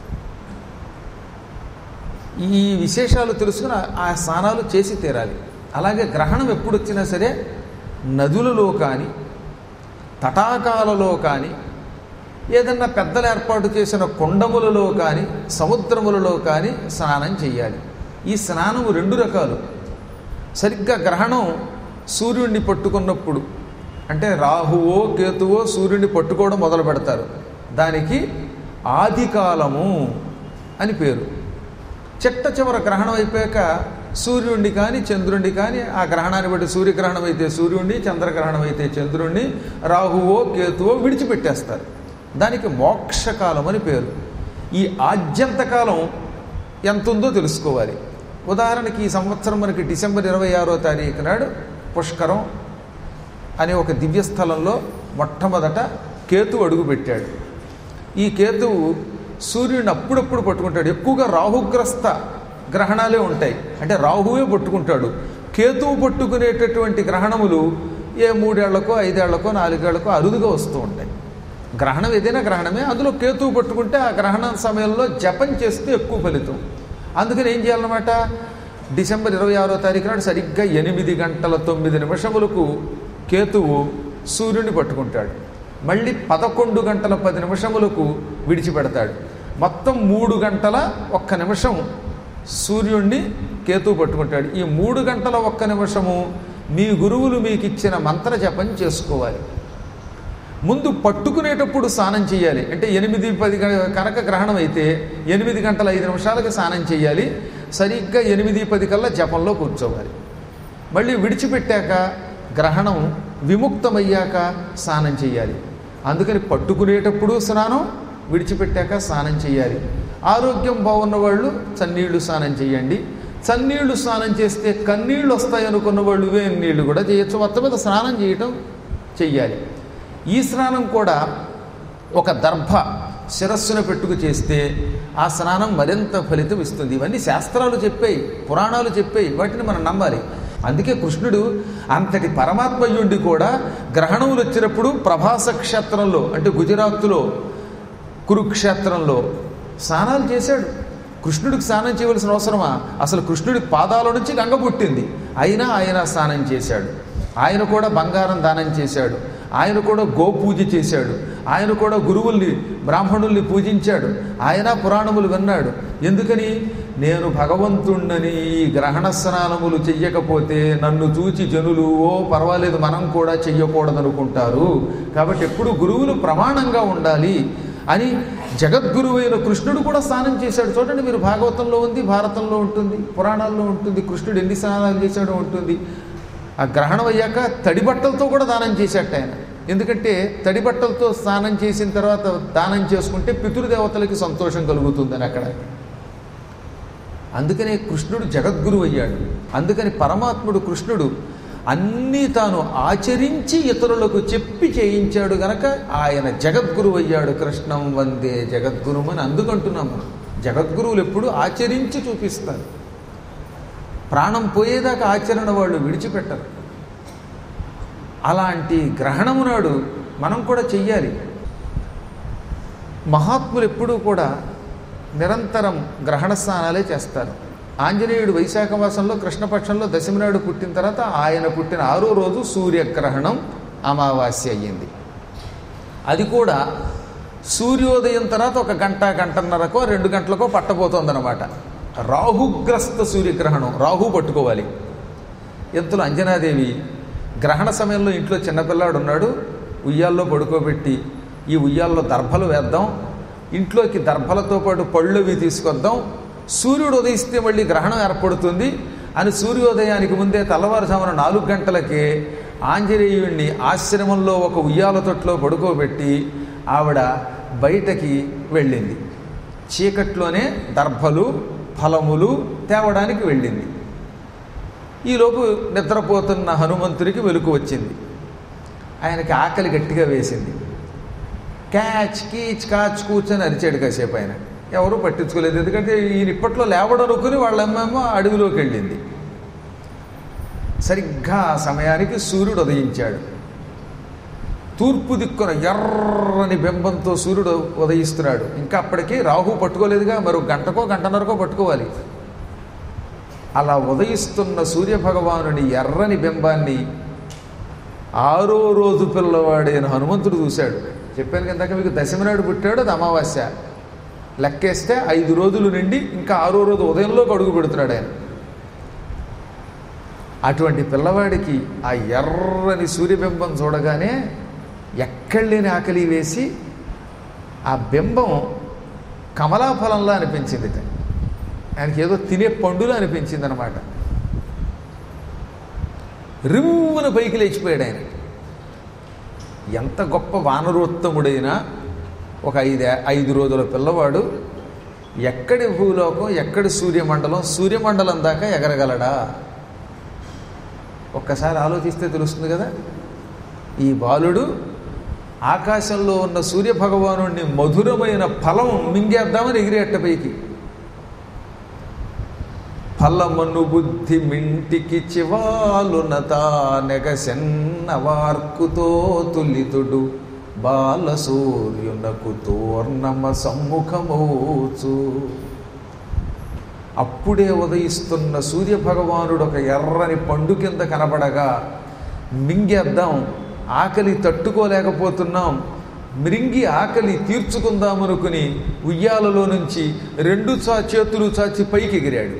ఈ విశేషాలు తెలుసుకుని ఆ స్నానాలు చేసి తీరాలి అలాగే గ్రహణం ఎప్పుడు వచ్చినా సరే నదులలో కానీ తటాకాలలో కానీ ఏదన్నా పెద్దలు ఏర్పాటు చేసిన కొండములలో కానీ సముద్రములలో కానీ స్నానం చేయాలి ఈ స్నానము రెండు రకాలు సరిగ్గా గ్రహణం సూర్యుడిని పట్టుకున్నప్పుడు అంటే రాహువో కేతువో సూర్యుడిని పట్టుకోవడం మొదలు పెడతారు దానికి ఆదికాలము అని పేరు చిట్ట చివర గ్రహణం అయిపోయాక సూర్యుడిని కానీ చంద్రుడిని కానీ ఆ గ్రహణాన్ని బట్టి సూర్యగ్రహణం అయితే సూర్యుడిని చంద్రగ్రహణం అయితే చంద్రుడిని రాహువో కేతువో విడిచిపెట్టేస్తారు దానికి మోక్షకాలం అని పేరు ఈ ఆద్యంతకాలం ఎంత ఉందో తెలుసుకోవాలి ఉదాహరణకి ఈ సంవత్సరం మనకి డిసెంబర్ ఇరవై ఆరో తారీఖు నాడు పుష్కరం అనే ఒక దివ్యస్థలంలో మొట్టమొదట కేతువు అడుగుపెట్టాడు ఈ కేతువు సూర్యుడిని అప్పుడప్పుడు పట్టుకుంటాడు ఎక్కువగా రాహుగ్రస్త గ్రహణాలే ఉంటాయి అంటే రాహువే పట్టుకుంటాడు కేతువు పట్టుకునేటటువంటి గ్రహణములు ఏ మూడేళ్లకో ఐదేళ్లకో నాలుగేళ్లకో అరుదుగా వస్తూ ఉంటాయి గ్రహణం ఏదైనా గ్రహణమే అందులో కేతువు పట్టుకుంటే ఆ గ్రహణ సమయంలో జపం చేస్తే ఎక్కువ ఫలితం అందుకని ఏం చేయాలన్నమాట డిసెంబర్ ఇరవై ఆరో తారీఖు నాడు సరిగ్గా ఎనిమిది గంటల తొమ్మిది నిమిషములకు కేతువు సూర్యుని పట్టుకుంటాడు మళ్ళీ పదకొండు గంటల పది నిమిషములకు విడిచిపెడతాడు మొత్తం మూడు గంటల ఒక్క నిమిషం సూర్యుణ్ణి కేతువు పట్టుకుంటాడు ఈ మూడు గంటల ఒక్క నిమిషము మీ గురువులు మీకు ఇచ్చిన మంత్ర జపం చేసుకోవాలి ముందు పట్టుకునేటప్పుడు స్నానం చేయాలి అంటే ఎనిమిది పది గ- కనుక గ్రహణం అయితే ఎనిమిది గంటల ఐదు నిమిషాలకు స్నానం చేయాలి సరిగ్గా ఎనిమిది పది కల్లా జపంలో కూర్చోవాలి మళ్ళీ విడిచిపెట్టాక గ్రహణం విముక్తమయ్యాక స్నానం చేయాలి అందుకని పట్టుకునేటప్పుడు స్నానం విడిచిపెట్టాక స్నానం చేయాలి ఆరోగ్యం బాగున్న వాళ్ళు చన్నీళ్లు స్నానం చేయండి చన్నీళ్లు స్నానం చేస్తే కన్నీళ్లు వస్తాయి అనుకున్న వాళ్ళు వేడి నీళ్లు కూడా చేయొచ్చు మొత్తం మీద స్నానం చేయటం చెయ్యాలి ఈ స్నానం కూడా ఒక దర్భ శిరస్సున పెట్టుకు చేస్తే ఆ స్నానం మరింత ఫలితం ఇస్తుంది ఇవన్నీ శాస్త్రాలు చెప్పాయి పురాణాలు చెప్పాయి వాటిని మనం నమ్మాలి అందుకే కృష్ణుడు అంతటి పరమాత్మయుండి కూడా గ్రహణములు వచ్చినప్పుడు ప్రభాస క్షేత్రంలో అంటే గుజరాత్లో కురుక్షేత్రంలో స్నానాలు చేశాడు కృష్ణుడికి స్నానం చేయవలసిన అవసరమా అసలు కృష్ణుడి పాదాల నుంచి గంగ పుట్టింది అయినా ఆయన స్నానం చేశాడు ఆయన కూడా బంగారం దానం చేశాడు ఆయన కూడా గోపూజ చేశాడు ఆయన కూడా గురువుల్ని బ్రాహ్మణుల్ని పూజించాడు ఆయన పురాణములు విన్నాడు ఎందుకని నేను భగవంతుణ్ణని ఈ గ్రహణ స్నానములు చెయ్యకపోతే నన్ను చూచి జనులు ఓ పర్వాలేదు మనం కూడా చెయ్యకూడదనుకుంటారు కాబట్టి ఎప్పుడు గురువులు ప్రమాణంగా ఉండాలి అని జగద్గురువైన కృష్ణుడు కూడా స్నానం చేశాడు చూడండి మీరు భాగవతంలో ఉంది భారతంలో ఉంటుంది పురాణాల్లో ఉంటుంది కృష్ణుడు ఎన్ని స్నానాలు చేశాడో ఉంటుంది ఆ గ్రహణం అయ్యాక తడి బట్టలతో కూడా దానం చేశాట ఆయన ఎందుకంటే తడి బట్టలతో స్నానం చేసిన తర్వాత దానం చేసుకుంటే పితృదేవతలకి సంతోషం కలుగుతుందని అక్కడ అందుకనే కృష్ణుడు జగద్గురు అయ్యాడు అందుకని పరమాత్ముడు కృష్ణుడు అన్నీ తాను ఆచరించి ఇతరులకు చెప్పి చేయించాడు గనక ఆయన జగద్గురు అయ్యాడు కృష్ణం వందే జగద్గురు అని అందుకంటున్నాము జగద్గురువులు ఎప్పుడు ఆచరించి చూపిస్తారు ప్రాణం పోయేదాకా ఆచరణ వాళ్ళు విడిచిపెట్టరు అలాంటి గ్రహణము నాడు మనం కూడా చెయ్యాలి మహాత్ములు ఎప్పుడూ కూడా నిరంతరం గ్రహణ స్నానాలే చేస్తారు ఆంజనేయుడు వైశాఖ మాసంలో కృష్ణపక్షంలో దశమి నాడు పుట్టిన తర్వాత ఆయన పుట్టిన ఆరో రోజు సూర్యగ్రహణం అమావాస్య అయ్యింది అది కూడా సూర్యోదయం తర్వాత ఒక గంట గంటన్నరకో రెండు గంటలకో పట్టబోతోందనమాట రాహుగ్రస్త సూర్యగ్రహణం రాహు పట్టుకోవాలి ఇంతలో అంజనాదేవి గ్రహణ సమయంలో ఇంట్లో చిన్నపిల్లాడు ఉన్నాడు ఉయ్యాల్లో పడుకోబెట్టి ఈ ఉయ్యాల్లో దర్భలు వేద్దాం ఇంట్లోకి దర్భలతో పాటు పళ్ళువి తీసుకొద్దాం సూర్యుడు ఉదయిస్తే మళ్ళీ గ్రహణం ఏర్పడుతుంది అని సూర్యోదయానికి ముందే తెల్లవారుజామున నాలుగు గంటలకే ఆంజనేయుణ్ణి ఆశ్రమంలో ఒక ఉయ్యాల తొట్లో పడుకోబెట్టి ఆవిడ బయటకి వెళ్ళింది చీకట్లోనే దర్భలు ఫలములు తేవడానికి వెళ్ళింది ఈలోపు నిద్రపోతున్న హనుమంతుడికి వెలుకు వచ్చింది ఆయనకి ఆకలి గట్టిగా వేసింది క్యాచ్ కీచ్ కాచ్ కూర్చొని అరిచాడు కాసేపు ఆయన ఎవరూ పట్టించుకోలేదు ఎందుకంటే ఈయన ఇప్పట్లో లేవడనుకుని వాళ్ళ అమ్మేమో అడవిలోకి వెళ్ళింది సరిగ్గా ఆ సమయానికి సూర్యుడు ఉదయించాడు తూర్పు దిక్కున ఎర్రని బింబంతో సూర్యుడు ఉదయిస్తున్నాడు ఇంకా అప్పటికి రాహు పట్టుకోలేదుగా మరో గంటకో గంటన్నరకో పట్టుకోవాలి అలా ఉదయిస్తున్న సూర్యభగవానుని ఎర్రని బింబాన్ని ఆరో రోజు పిల్లవాడైన హనుమంతుడు చూశాడు చెప్పాను కిందాక మీకు దశమి నాడు పుట్టాడు అది అమావాస్య లెక్కేస్తే ఐదు రోజులు నిండి ఇంకా ఆరో రోజు ఉదయంలో అడుగు పెడుతున్నాడు ఆయన అటువంటి పిల్లవాడికి ఆ ఎర్రని సూర్యబింబం చూడగానే ఎక్కడలేని ఆకలి వేసి ఆ బింబం కమలాఫలంలా అనిపించింది ఆయనకి ఏదో తినే పండులా అనిపించింది అనమాట రిమ్మున పైకి లేచిపోయాడు ఆయన ఎంత గొప్ప వానరోత్తముడైనా ఒక ఐదు ఐదు రోజుల పిల్లవాడు ఎక్కడి భూలోకం ఎక్కడి సూర్యమండలం సూర్యమండలం దాకా ఎగరగలడా ఒక్కసారి ఆలోచిస్తే తెలుస్తుంది కదా ఈ బాలుడు ఆకాశంలో ఉన్న సూర్యభగవాను మధురమైన ఫలం మింగేద్దామని ఎగిరేట పైకి బలమను బుద్ధి మింటికి చివాలున తానెగసెన్న వార్కుతో తులితుడు బాలసూర్యునకు తోర్ణమ సమ్ముఖమోచు అప్పుడే ఉదయిస్తున్న సూర్యభగవానుడు ఒక ఎర్రని పండు కింద కనబడగా మింగేద్దాం ఆకలి తట్టుకోలేకపోతున్నాం మిరింగి ఆకలి తీర్చుకుందామనుకుని ఉయ్యాలలో నుంచి రెండు చా చేతులు చాచి పైకి ఎగిరాడు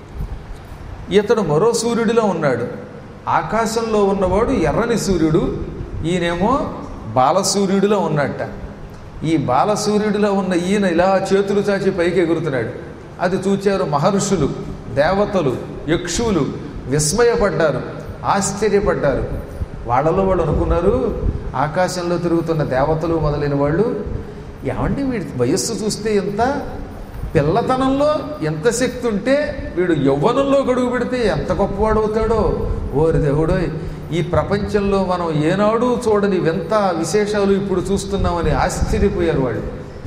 ఇతడు మరో సూర్యుడిలో ఉన్నాడు ఆకాశంలో ఉన్నవాడు ఎర్రని సూర్యుడు ఈయనేమో బాలసూర్యుడిలో ఉన్నట్ట ఈ బాలసూర్యుడిలో ఉన్న ఈయన ఇలా చేతులు చాచి పైకి ఎగురుతున్నాడు అది చూచారు మహర్షులు దేవతలు యక్షులు విస్మయపడ్డారు ఆశ్చర్యపడ్డారు వాళ్ళలో వాళ్ళు అనుకున్నారు ఆకాశంలో తిరుగుతున్న దేవతలు మొదలైన వాళ్ళు ఏమండి వీడి వయస్సు చూస్తే ఎంత పిల్లతనంలో ఎంత శక్తి ఉంటే వీడు యవ్వనంలో గడుగు పెడితే ఎంత గొప్పవాడు అవుతాడో ఓరి దేవుడో ఈ ప్రపంచంలో మనం ఏనాడు చూడని వింత విశేషాలు ఇప్పుడు చూస్తున్నామని ఆశ్చర్యపోయారు వాళ్ళు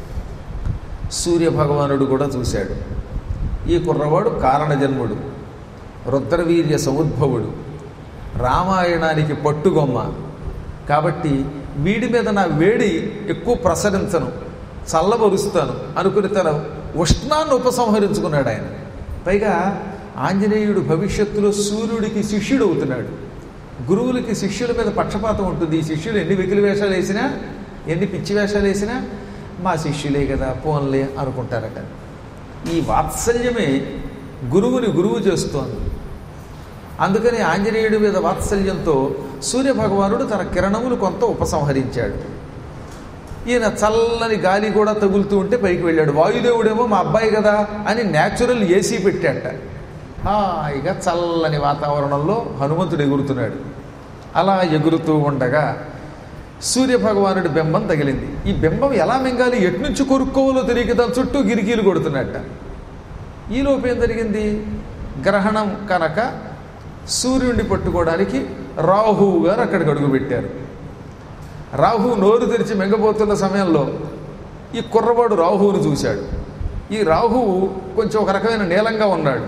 సూర్యభగవానుడు కూడా చూశాడు ఈ కుర్రవాడు కారణజన్ముడు రుద్రవీర్య సముద్భవుడు రామాయణానికి పట్టుగొమ్మ కాబట్టి వీడి మీద నా వేడి ఎక్కువ ప్రసరించను చల్లబరుస్తాను అనుకుని తన ఉష్ణాన్ని ఉపసంహరించుకున్నాడు ఆయన పైగా ఆంజనేయుడు భవిష్యత్తులో సూర్యుడికి శిష్యుడు అవుతున్నాడు గురువులకి శిష్యుల మీద పక్షపాతం ఉంటుంది ఈ శిష్యులు ఎన్ని వెకిలి వేషాలు వేసినా ఎన్ని పిచ్చి వేషాలు వేసినా మా శిష్యులే కదా పోన్లే అనుకుంటారట ఈ వాత్సల్యమే గురువుని గురువు చేస్తోంది అందుకని ఆంజనేయుడి మీద వాత్సల్యంతో సూర్యభగవానుడు తన కిరణములు కొంత ఉపసంహరించాడు ఈయన చల్లని గాలి కూడా తగులుతూ ఉంటే పైకి వెళ్ళాడు వాయుదేవుడేమో మా అబ్బాయి కదా అని న్యాచురల్ ఏసీ పెట్టాట హాయిగా చల్లని వాతావరణంలో హనుమంతుడు ఎగురుతున్నాడు అలా ఎగురుతూ ఉండగా సూర్యభగవానుడి బింబం తగిలింది ఈ బింబం ఎలా మింగాలి ఎట్నుంచి కొరుక్కోవాలో తెలియక దాని చుట్టూ గిరికీలు కొడుతున్నట్ట ఈలోపు ఏం జరిగింది గ్రహణం కనుక సూర్యుడిని పట్టుకోవడానికి రాహువు గారు అక్కడికి అడుగు పెట్టారు రాహు నోరు తెరిచి మెంగబోతున్న సమయంలో ఈ కుర్రవాడు రాహువుని చూశాడు ఈ రాహువు కొంచెం ఒక రకమైన నీలంగా ఉన్నాడు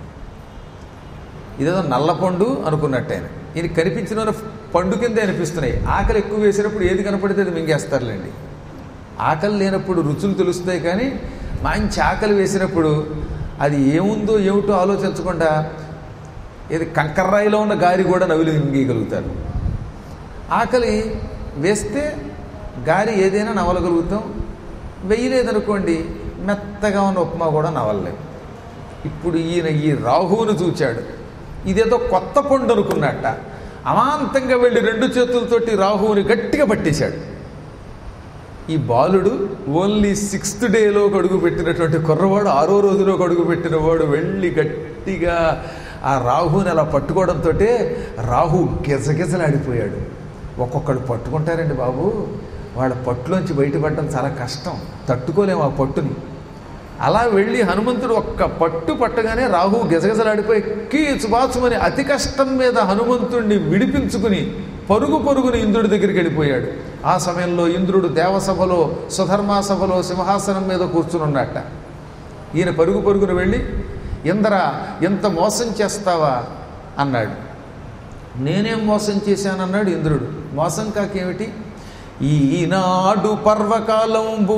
ఇదేదో నల్ల పండు అనుకున్నట్టు ఆయన ఈయన కనిపించిన పండు కిందే అనిపిస్తున్నాయి ఆకలి ఎక్కువ వేసినప్పుడు ఏది కనపడితే అది మింగేస్తారులేండి ఆకలి లేనప్పుడు రుచులు తెలుస్తాయి కానీ మంచి ఆకలి వేసినప్పుడు అది ఏముందో ఏమిటో ఆలోచించకుండా ఇది కంకర్రాయిలో ఉన్న గారి కూడా నవిలి మింగేయగలుగుతారు ఆకలి వేస్తే గారి ఏదైనా నవలగలుగుతాం వెయ్యలేదనుకోండి మెత్తగా ఉన్న ఉప్మా కూడా నవలలేం ఇప్పుడు ఈయన ఈ రాహువును చూచాడు ఇదేదో కొత్త పండు అనుకున్నట్ట అమాంతంగా వెళ్ళి రెండు చేతులతోటి రాహువుని గట్టిగా పట్టేశాడు ఈ బాలుడు ఓన్లీ సిక్స్త్ డేలో అడుగు పెట్టినటువంటి కుర్రవాడు ఆరో రోజులో అడుగు పెట్టినవాడు వెళ్ళి గట్టిగా ఆ రాహుని అలా పట్టుకోవడంతో రాహు గిజగిజలాడిపోయాడు ఒక్కొక్కడు పట్టుకుంటారండి బాబు వాళ్ళ పట్టులోంచి బయటపడడం చాలా కష్టం తట్టుకోలేము ఆ పట్టుని అలా వెళ్ళి హనుమంతుడు ఒక్క పట్టు పట్టగానే రాహు గెజగెజలాడిపోయి కీచుబాచుమని అతి కష్టం మీద హనుమంతుడిని విడిపించుకుని పరుగు పరుగుని ఇంద్రుడి దగ్గరికి వెళ్ళిపోయాడు ఆ సమయంలో ఇంద్రుడు దేవసభలో సుధర్మా సభలో సింహాసనం మీద కూర్చునున్నట్ట ఈయన పరుగు పరుగున వెళ్ళి ఇంద్ర ఎంత మోసం చేస్తావా అన్నాడు నేనేం మోసం చేశానన్నాడు ఇంద్రుడు మోసం కాకేమిటి ఈనాడు పర్వకాలంబు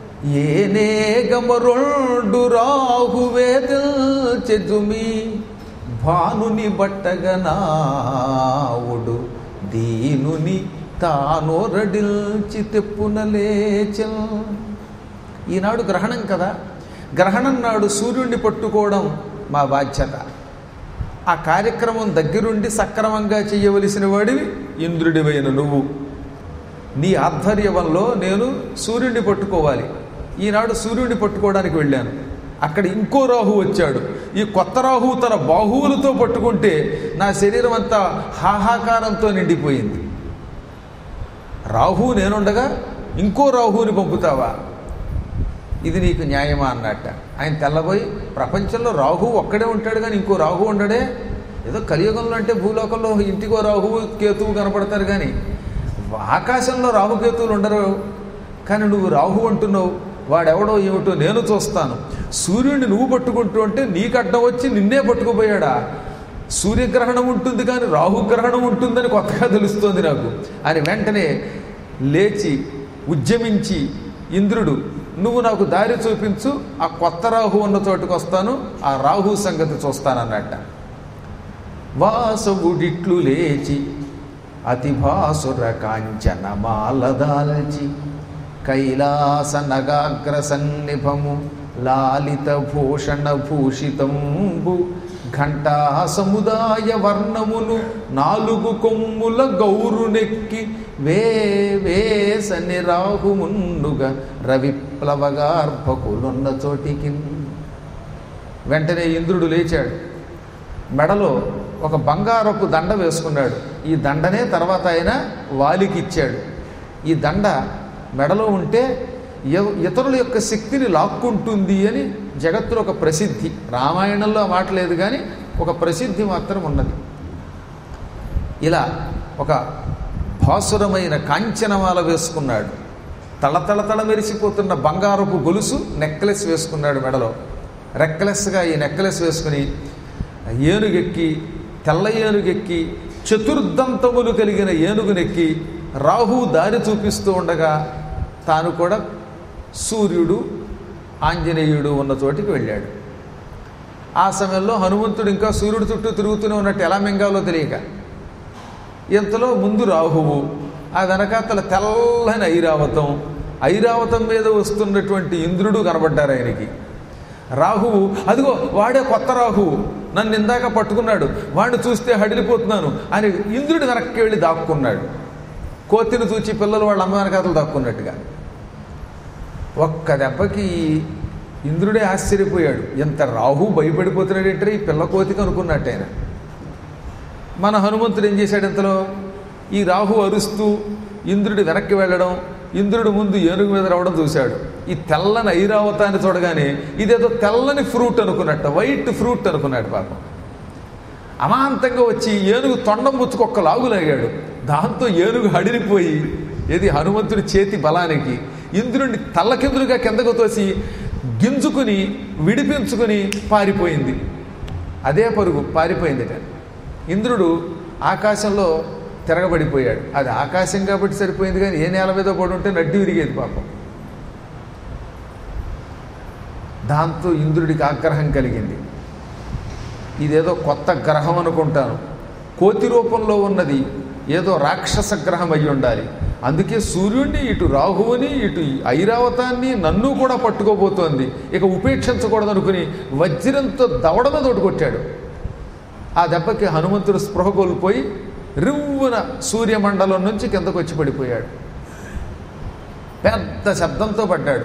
ఏనేగమరొండు రాహువేదల్చెజుమి భానుని బట్టగనావుడు దీనుని తానోరడిల్చి తెప్పున లేచల్ ఈనాడు గ్రహణం కదా గ్రహణం నాడు సూర్యుడిని పట్టుకోవడం మా బాధ్యత ఆ కార్యక్రమం దగ్గరుండి సక్రమంగా చేయవలసిన వాడివి ఇంద్రుడివైన నువ్వు నీ ఆధ్వర్యంలో నేను సూర్యుడిని పట్టుకోవాలి ఈనాడు సూర్యుడిని పట్టుకోవడానికి వెళ్ళాను అక్కడ ఇంకో రాహు వచ్చాడు ఈ కొత్త రాహు తన బాహువులతో పట్టుకుంటే నా శరీరం అంతా హాహాకారంతో నిండిపోయింది రాహు నేనుండగా ఇంకో రాహువుని పంపుతావా ఇది నీకు న్యాయమా అన్నట్ట ఆయన తెల్లబోయి ప్రపంచంలో రాహు ఒక్కడే ఉంటాడు కానీ ఇంకో రాహు ఉండడే ఏదో కలియుగంలో అంటే భూలోకంలో ఇంటికో రాహువు కేతువు కనపడతారు కానీ ఆకాశంలో రాహుకేతువులు ఉండరు కానీ నువ్వు రాహు అంటున్నావు వాడెవడో ఏమిటో నేను చూస్తాను సూర్యుడిని నువ్వు పట్టుకుంటూ ఉంటే నీకు అడ్డం వచ్చి నిన్నే పట్టుకుపోయాడా సూర్యగ్రహణం ఉంటుంది కానీ రాహుగ్రహణం ఉంటుందని కొత్తగా తెలుస్తోంది నాకు అని వెంటనే లేచి ఉద్యమించి ఇంద్రుడు నువ్వు నాకు దారి చూపించు ఆ కొత్త రాహు ఉన్న చోటుకు వస్తాను ఆ రాహు సంగతి చూస్తానన్నట్ట వాసవుడిట్లు లేచి అతి భాసుర కాంచన మాలదాల్చి కైలాస నగాగ్ర సన్నిభము లాలిత భూషణ భూషితంబు ఘంటా సముదాయ వర్ణమును నాలుగు కొమ్ముల గౌరునెక్కి వే వేసని రాహు మున్నుగా రవిప్లవగార్భకులున్న చోటికి వెంటనే ఇంద్రుడు లేచాడు మెడలో ఒక బంగారపు దండ వేసుకున్నాడు ఈ దండనే తర్వాత ఆయన వాలికి ఇచ్చాడు ఈ దండ మెడలో ఉంటే ఇ- ఇతరుల యొక్క శక్తిని లాక్కుంటుంది అని జగత్తులో ఒక ప్రసిద్ధి రామాయణంలో ఆ మాట లేదు కానీ ఒక ప్రసిద్ధి మాత్రం ఉన్నది ఇలా ఒక భాసురమైన కాంచనమాల వేసుకున్నాడు తళతళతళ మెరిసిపోతున్న బంగారపు గొలుసు నెక్లెస్ వేసుకున్నాడు మెడలో రెక్లెస్గా ఈ నెక్లెస్ వేసుకుని ఏనుగెక్కి తెల్ల ఏనుగెక్కి చతుర్దంతములు కలిగిన ఏనుగునెక్కి రాహు దారి చూపిస్తూ ఉండగా తాను కూడా సూర్యుడు ఆంజనేయుడు ఉన్న చోటికి వెళ్ళాడు ఆ సమయంలో హనుమంతుడు ఇంకా సూర్యుడు చుట్టూ తిరుగుతూనే ఉన్నట్టు ఎలా మింగాలో తెలియక ఇంతలో ముందు రాహువు ఆ వెనకాతల తెల్లని ఐరావతం ఐరావతం మీద వస్తున్నటువంటి ఇంద్రుడు కనబడ్డారు ఆయనకి రాహువు అదిగో వాడే కొత్త రాహువు నన్ను ఇందాక పట్టుకున్నాడు వాడిని చూస్తే హడిలిపోతున్నాను అని ఇంద్రుడి వెనక్కి వెళ్ళి దాక్కున్నాడు కోతిని చూచి పిల్లలు వాళ్ళ అమ్మ వెనకాతలు దాక్కున్నట్టుగా ఒక్క దెబ్బకి ఇంద్రుడే ఆశ్చర్యపోయాడు ఎంత రాహు భయపడిపోతున్నాడంటే ఈ పిల్ల కోతికి అనుకున్నట్టు ఆయన మన హనుమంతుడు ఏం చేశాడు ఇంతలో ఈ రాహు అరుస్తూ ఇంద్రుడి వెనక్కి వెళ్ళడం ఇంద్రుడు ముందు ఏనుగు మీద రావడం చూశాడు ఈ తెల్లని ఐరావతాన్ని చూడగానే ఇదేదో తెల్లని ఫ్రూట్ అనుకున్నట్ట వైట్ ఫ్రూట్ అనుకున్నాడు పాపం అమాంతంగా వచ్చి ఏనుగు తొండం ముచ్చుకు ఒక్క లాగులాగాడు దాంతో ఏనుగు హడిలిపోయి ఏది హనుమంతుడి చేతి బలానికి ఇంద్రుడిని తల్లకిందులుగా కిందకు తోసి గింజుకుని విడిపించుకుని పారిపోయింది అదే పరుగు పారిపోయిందిట ఇంద్రుడు ఆకాశంలో తిరగబడిపోయాడు అది ఆకాశం కాబట్టి సరిపోయింది కానీ ఏ నేల మీద పడి ఉంటే నడ్డి విరిగేది పాపం దాంతో ఇంద్రుడికి ఆగ్రహం కలిగింది ఇదేదో కొత్త గ్రహం అనుకుంటాను కోతి రూపంలో ఉన్నది ఏదో రాక్షస గ్రహం అయి ఉండాలి అందుకే సూర్యుడిని ఇటు రాహువుని ఇటు ఐరావతాన్ని నన్ను కూడా పట్టుకోబోతోంది ఇక ఉపేక్షించకూడదు అనుకుని వజ్రంతో దవడమ తోటి కొట్టాడు ఆ దెబ్బకి హనుమంతుడు స్పృహ కోల్పోయి రివ్వున సూర్యమండలం నుంచి కిందకు వచ్చి పడిపోయాడు పెద్ద శబ్దంతో పడ్డాడు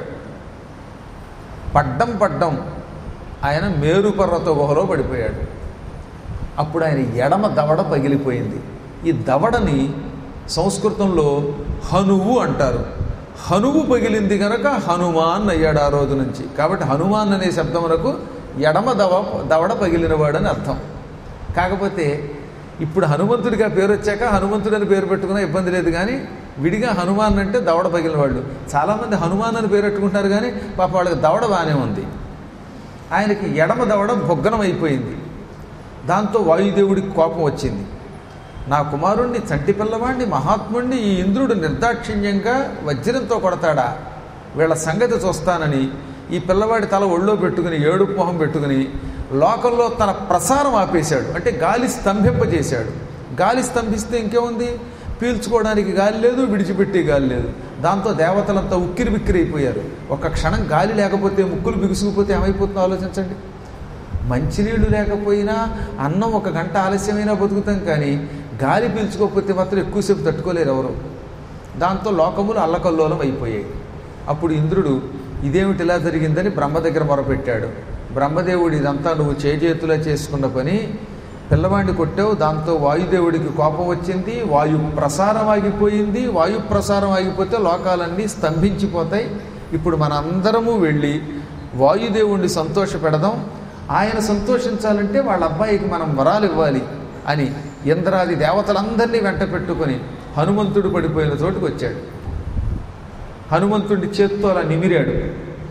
పడ్డం పడ్డం ఆయన మేరుపర్వత గుహలో పడిపోయాడు అప్పుడు ఆయన ఎడమ దవడ పగిలిపోయింది ఈ దవడని సంస్కృతంలో హనువు అంటారు హనువు పగిలింది కనుక హనుమాన్ అయ్యాడు ఆ రోజు నుంచి కాబట్టి హనుమాన్ అనే శబ్దమునకు ఎడమ దవ దవడ పగిలినవాడని అర్థం కాకపోతే ఇప్పుడు హనుమంతుడిగా పేరు వచ్చాక హనుమంతుడు అని పేరు పెట్టుకున్నా ఇబ్బంది లేదు కానీ విడిగా హనుమాన్ అంటే దవడ పగిలిన వాళ్ళు చాలామంది హనుమాన్ అని పేరు పెట్టుకుంటారు కానీ పాప వాళ్ళకి దవడ బాగానే ఉంది ఆయనకి ఎడమ దవడ భొగ్గనం అయిపోయింది దాంతో వాయుదేవుడికి కోపం వచ్చింది నా కుమారుణ్ణి చంటి పిల్లవాడిని మహాత్ముణ్ణి ఈ ఇంద్రుడు నిర్దాక్షిణ్యంగా వజ్రంతో కొడతాడా వీళ్ళ సంగతి చూస్తానని ఈ పిల్లవాడి తల ఒళ్ళో పెట్టుకుని ఏడుపు మొహం పెట్టుకుని లోకంలో తన ప్రసారం ఆపేశాడు అంటే గాలి స్తంభింపజేశాడు గాలి స్తంభిస్తే ఇంకేముంది పీల్చుకోవడానికి గాలి లేదు విడిచిపెట్టే గాలి లేదు దాంతో దేవతలంతా ఉక్కిరి బిక్కిరి అయిపోయారు ఒక క్షణం గాలి లేకపోతే ముక్కులు బిగుసుకుపోతే ఏమైపోతుందో ఆలోచించండి మంచినీళ్ళు లేకపోయినా అన్నం ఒక గంట ఆలస్యమైనా బతుకుతాం కానీ గాలి పీల్చుకోకపోతే మాత్రం ఎక్కువసేపు తట్టుకోలేరు ఎవరు దాంతో లోకములు అల్లకల్లోలం అయిపోయాయి అప్పుడు ఇంద్రుడు ఇదేమిటి ఇలా జరిగిందని బ్రహ్మ దగ్గర మొరపెట్టాడు బ్రహ్మదేవుడు ఇదంతా నువ్వు చేజేతులా చేసుకున్న పని పిల్లవాడిని కొట్టావు దాంతో వాయుదేవుడికి కోపం వచ్చింది వాయు ప్రసారం ఆగిపోయింది వాయు ప్రసారం ఆగిపోతే లోకాలన్నీ స్తంభించిపోతాయి ఇప్పుడు మనందరము వెళ్ళి వాయుదేవుణ్ణి సంతోష పెడదాం ఆయన సంతోషించాలంటే వాళ్ళ అబ్బాయికి మనం వరాలు ఇవ్వాలి అని ఇంద్రాది దేవతలందరినీ వెంట పెట్టుకొని హనుమంతుడు పడిపోయిన చోటుకు వచ్చాడు హనుమంతుడి చేత్తో అలా నిమిరాడు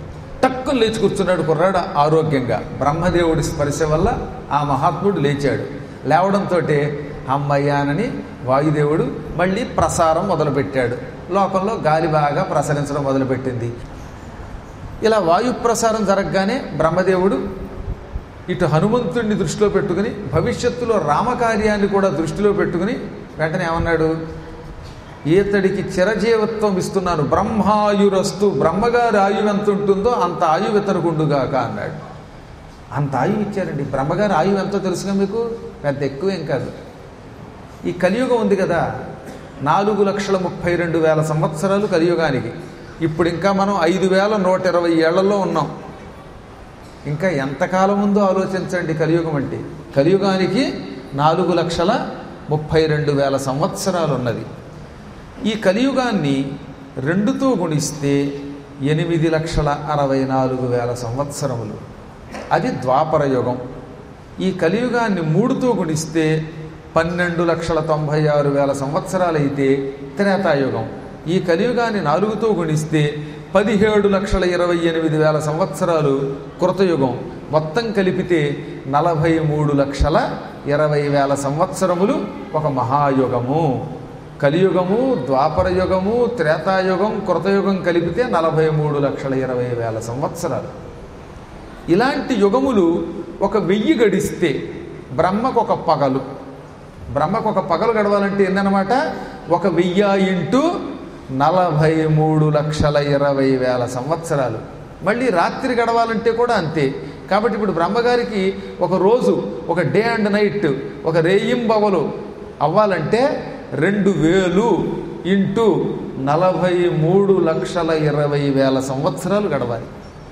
టక్కులు లేచి కూర్చున్నాడు కుర్రాడు ఆరోగ్యంగా బ్రహ్మదేవుడి స్పర్శ వల్ల ఆ మహాత్ముడు లేచాడు లేవడంతో అమ్మయ్యానని వాయుదేవుడు మళ్ళీ ప్రసారం మొదలుపెట్టాడు లోకంలో గాలి బాగా ప్రసరించడం మొదలుపెట్టింది ఇలా వాయు ప్రసారం జరగగానే బ్రహ్మదేవుడు ఇటు హనుమంతుడిని దృష్టిలో పెట్టుకుని భవిష్యత్తులో రామకార్యాన్ని కూడా దృష్టిలో పెట్టుకుని వెంటనే ఏమన్నాడు ఈతడికి చిరజీవత్వం ఇస్తున్నాను బ్రహ్మాయురస్తు బ్రహ్మగారి ఆయువు ఎంత ఉంటుందో అంత ఆయువు ఇతరుకుండుగాక అన్నాడు అంత ఆయువు ఇచ్చారండి బ్రహ్మగారి ఆయువు ఎంతో తెలుసుగా మీకు పెద్ద ఎక్కువేం కాదు ఈ కలియుగం ఉంది కదా నాలుగు లక్షల ముప్పై రెండు వేల సంవత్సరాలు కలియుగానికి ఇప్పుడు ఇంకా మనం ఐదు వేల నూట ఇరవై ఏళ్లలో ఉన్నాం ఇంకా ఎంతకాలం ఉందో ఆలోచించండి కలియుగం అంటే కలియుగానికి నాలుగు లక్షల ముప్పై రెండు వేల సంవత్సరాలు ఉన్నది ఈ కలియుగాన్ని రెండుతో గుణిస్తే ఎనిమిది లక్షల అరవై నాలుగు వేల సంవత్సరములు అది ద్వాపర యుగం ఈ కలియుగాన్ని మూడుతో గుణిస్తే పన్నెండు లక్షల తొంభై ఆరు వేల సంవత్సరాలైతే త్రేతాయుగం ఈ కలియుగాన్ని నాలుగుతో గుణిస్తే పదిహేడు లక్షల ఇరవై ఎనిమిది వేల సంవత్సరాలు కృతయుగం మొత్తం కలిపితే నలభై మూడు లక్షల ఇరవై వేల సంవత్సరములు ఒక మహాయుగము కలియుగము ద్వాపర యుగము త్రేతాయుగం కృతయుగం కలిపితే నలభై మూడు లక్షల ఇరవై వేల సంవత్సరాలు ఇలాంటి యుగములు ఒక వెయ్యి గడిస్తే బ్రహ్మకు ఒక పగలు బ్రహ్మకు ఒక పగలు గడవాలంటే ఏందనమాట ఒక వెయ్యి ఇంటూ నలభై మూడు లక్షల ఇరవై వేల సంవత్సరాలు మళ్ళీ రాత్రి గడవాలంటే కూడా అంతే కాబట్టి ఇప్పుడు బ్రహ్మగారికి ఒక రోజు ఒక డే అండ్ నైట్ ఒక రేయింబవలు అవ్వాలంటే రెండు వేలు ఇంటూ నలభై మూడు లక్షల ఇరవై వేల సంవత్సరాలు గడవాలి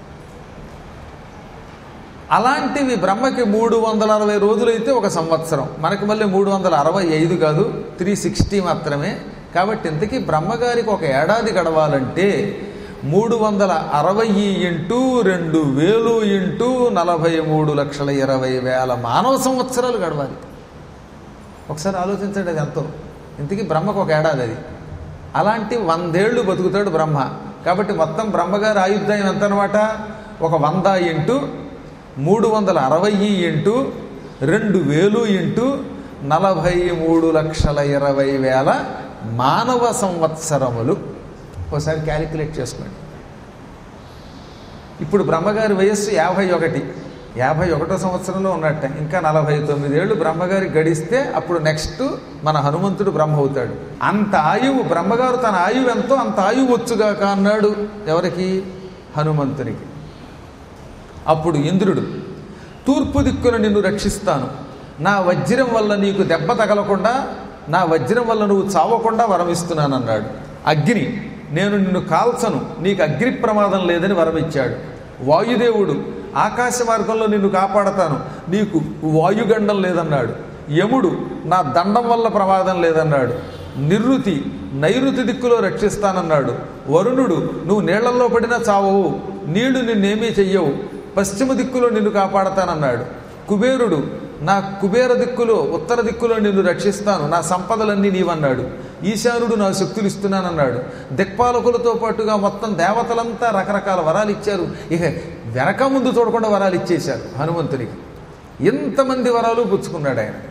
అలాంటివి బ్రహ్మకి మూడు వందల అరవై రోజులైతే ఒక సంవత్సరం మనకి మళ్ళీ మూడు వందల అరవై ఐదు కాదు త్రీ సిక్స్టీ మాత్రమే కాబట్టి ఇంతకీ బ్రహ్మగారికి ఒక ఏడాది గడవాలంటే మూడు వందల అరవై ఇంటూ రెండు వేలు ఇంటూ నలభై మూడు లక్షల ఇరవై వేల మానవ సంవత్సరాలు గడవాలి ఒకసారి ఆలోచించండి అది ఎంతో ఇంతకీ బ్రహ్మకు ఒక ఏడాది అది అలాంటి వందేళ్లు బతుకుతాడు బ్రహ్మ కాబట్టి మొత్తం బ్రహ్మగారి ఆయుర్దాయం ఎంత అనమాట ఒక వంద ఇంటూ మూడు వందల అరవై ఇంటూ రెండు వేలు ఇంటూ నలభై మూడు లక్షల ఇరవై వేల మానవ సంవత్సరములు ఒకసారి క్యాలిక్యులేట్ చేసుకోండి ఇప్పుడు బ్రహ్మగారి వయస్సు యాభై ఒకటి యాభై ఒకటో సంవత్సరంలో ఉన్నట్ట ఇంకా నలభై తొమ్మిదేళ్ళు బ్రహ్మగారి గడిస్తే అప్పుడు నెక్స్ట్ మన హనుమంతుడు బ్రహ్మ అవుతాడు అంత ఆయువు బ్రహ్మగారు తన ఆయువు ఎంతో అంత ఆయువు వచ్చుగాక అన్నాడు ఎవరికి హనుమంతునికి అప్పుడు ఇంద్రుడు తూర్పు దిక్కున నిన్ను రక్షిస్తాను నా వజ్రం వల్ల నీకు దెబ్బ తగలకుండా నా వజ్రం వల్ల నువ్వు చావకుండా వరమిస్తున్నాను అన్నాడు అగ్ని నేను నిన్ను కాల్చను నీకు అగ్ని ప్రమాదం లేదని వరమిచ్చాడు వాయుదేవుడు ఆకాశ మార్గంలో నిన్ను కాపాడతాను నీకు వాయుగండం లేదన్నాడు యముడు నా దండం వల్ల ప్రమాదం లేదన్నాడు నిర్రుతి నైరుతి దిక్కులో రక్షిస్తానన్నాడు వరుణుడు నువ్వు నీళ్లలో పడినా చావవు నీళ్లు నిన్నేమీ చెయ్యవు పశ్చిమ దిక్కులో నిన్ను కాపాడతానన్నాడు కుబేరుడు నా కుబేర దిక్కులో ఉత్తర దిక్కులో నిన్ను రక్షిస్తాను నా సంపదలన్నీ నీవన్నాడు ఈశానుడు నా శక్తులు ఇస్తున్నానన్నాడు దిక్పాలకులతో పాటుగా మొత్తం దేవతలంతా రకరకాల వరాలు ఇచ్చారు ఇక వెనక ముందు చూడకుండా వరాలు ఇచ్చేశారు హనుమంతునికి ఎంతమంది వరాలు పుచ్చుకున్నాడు ఆయన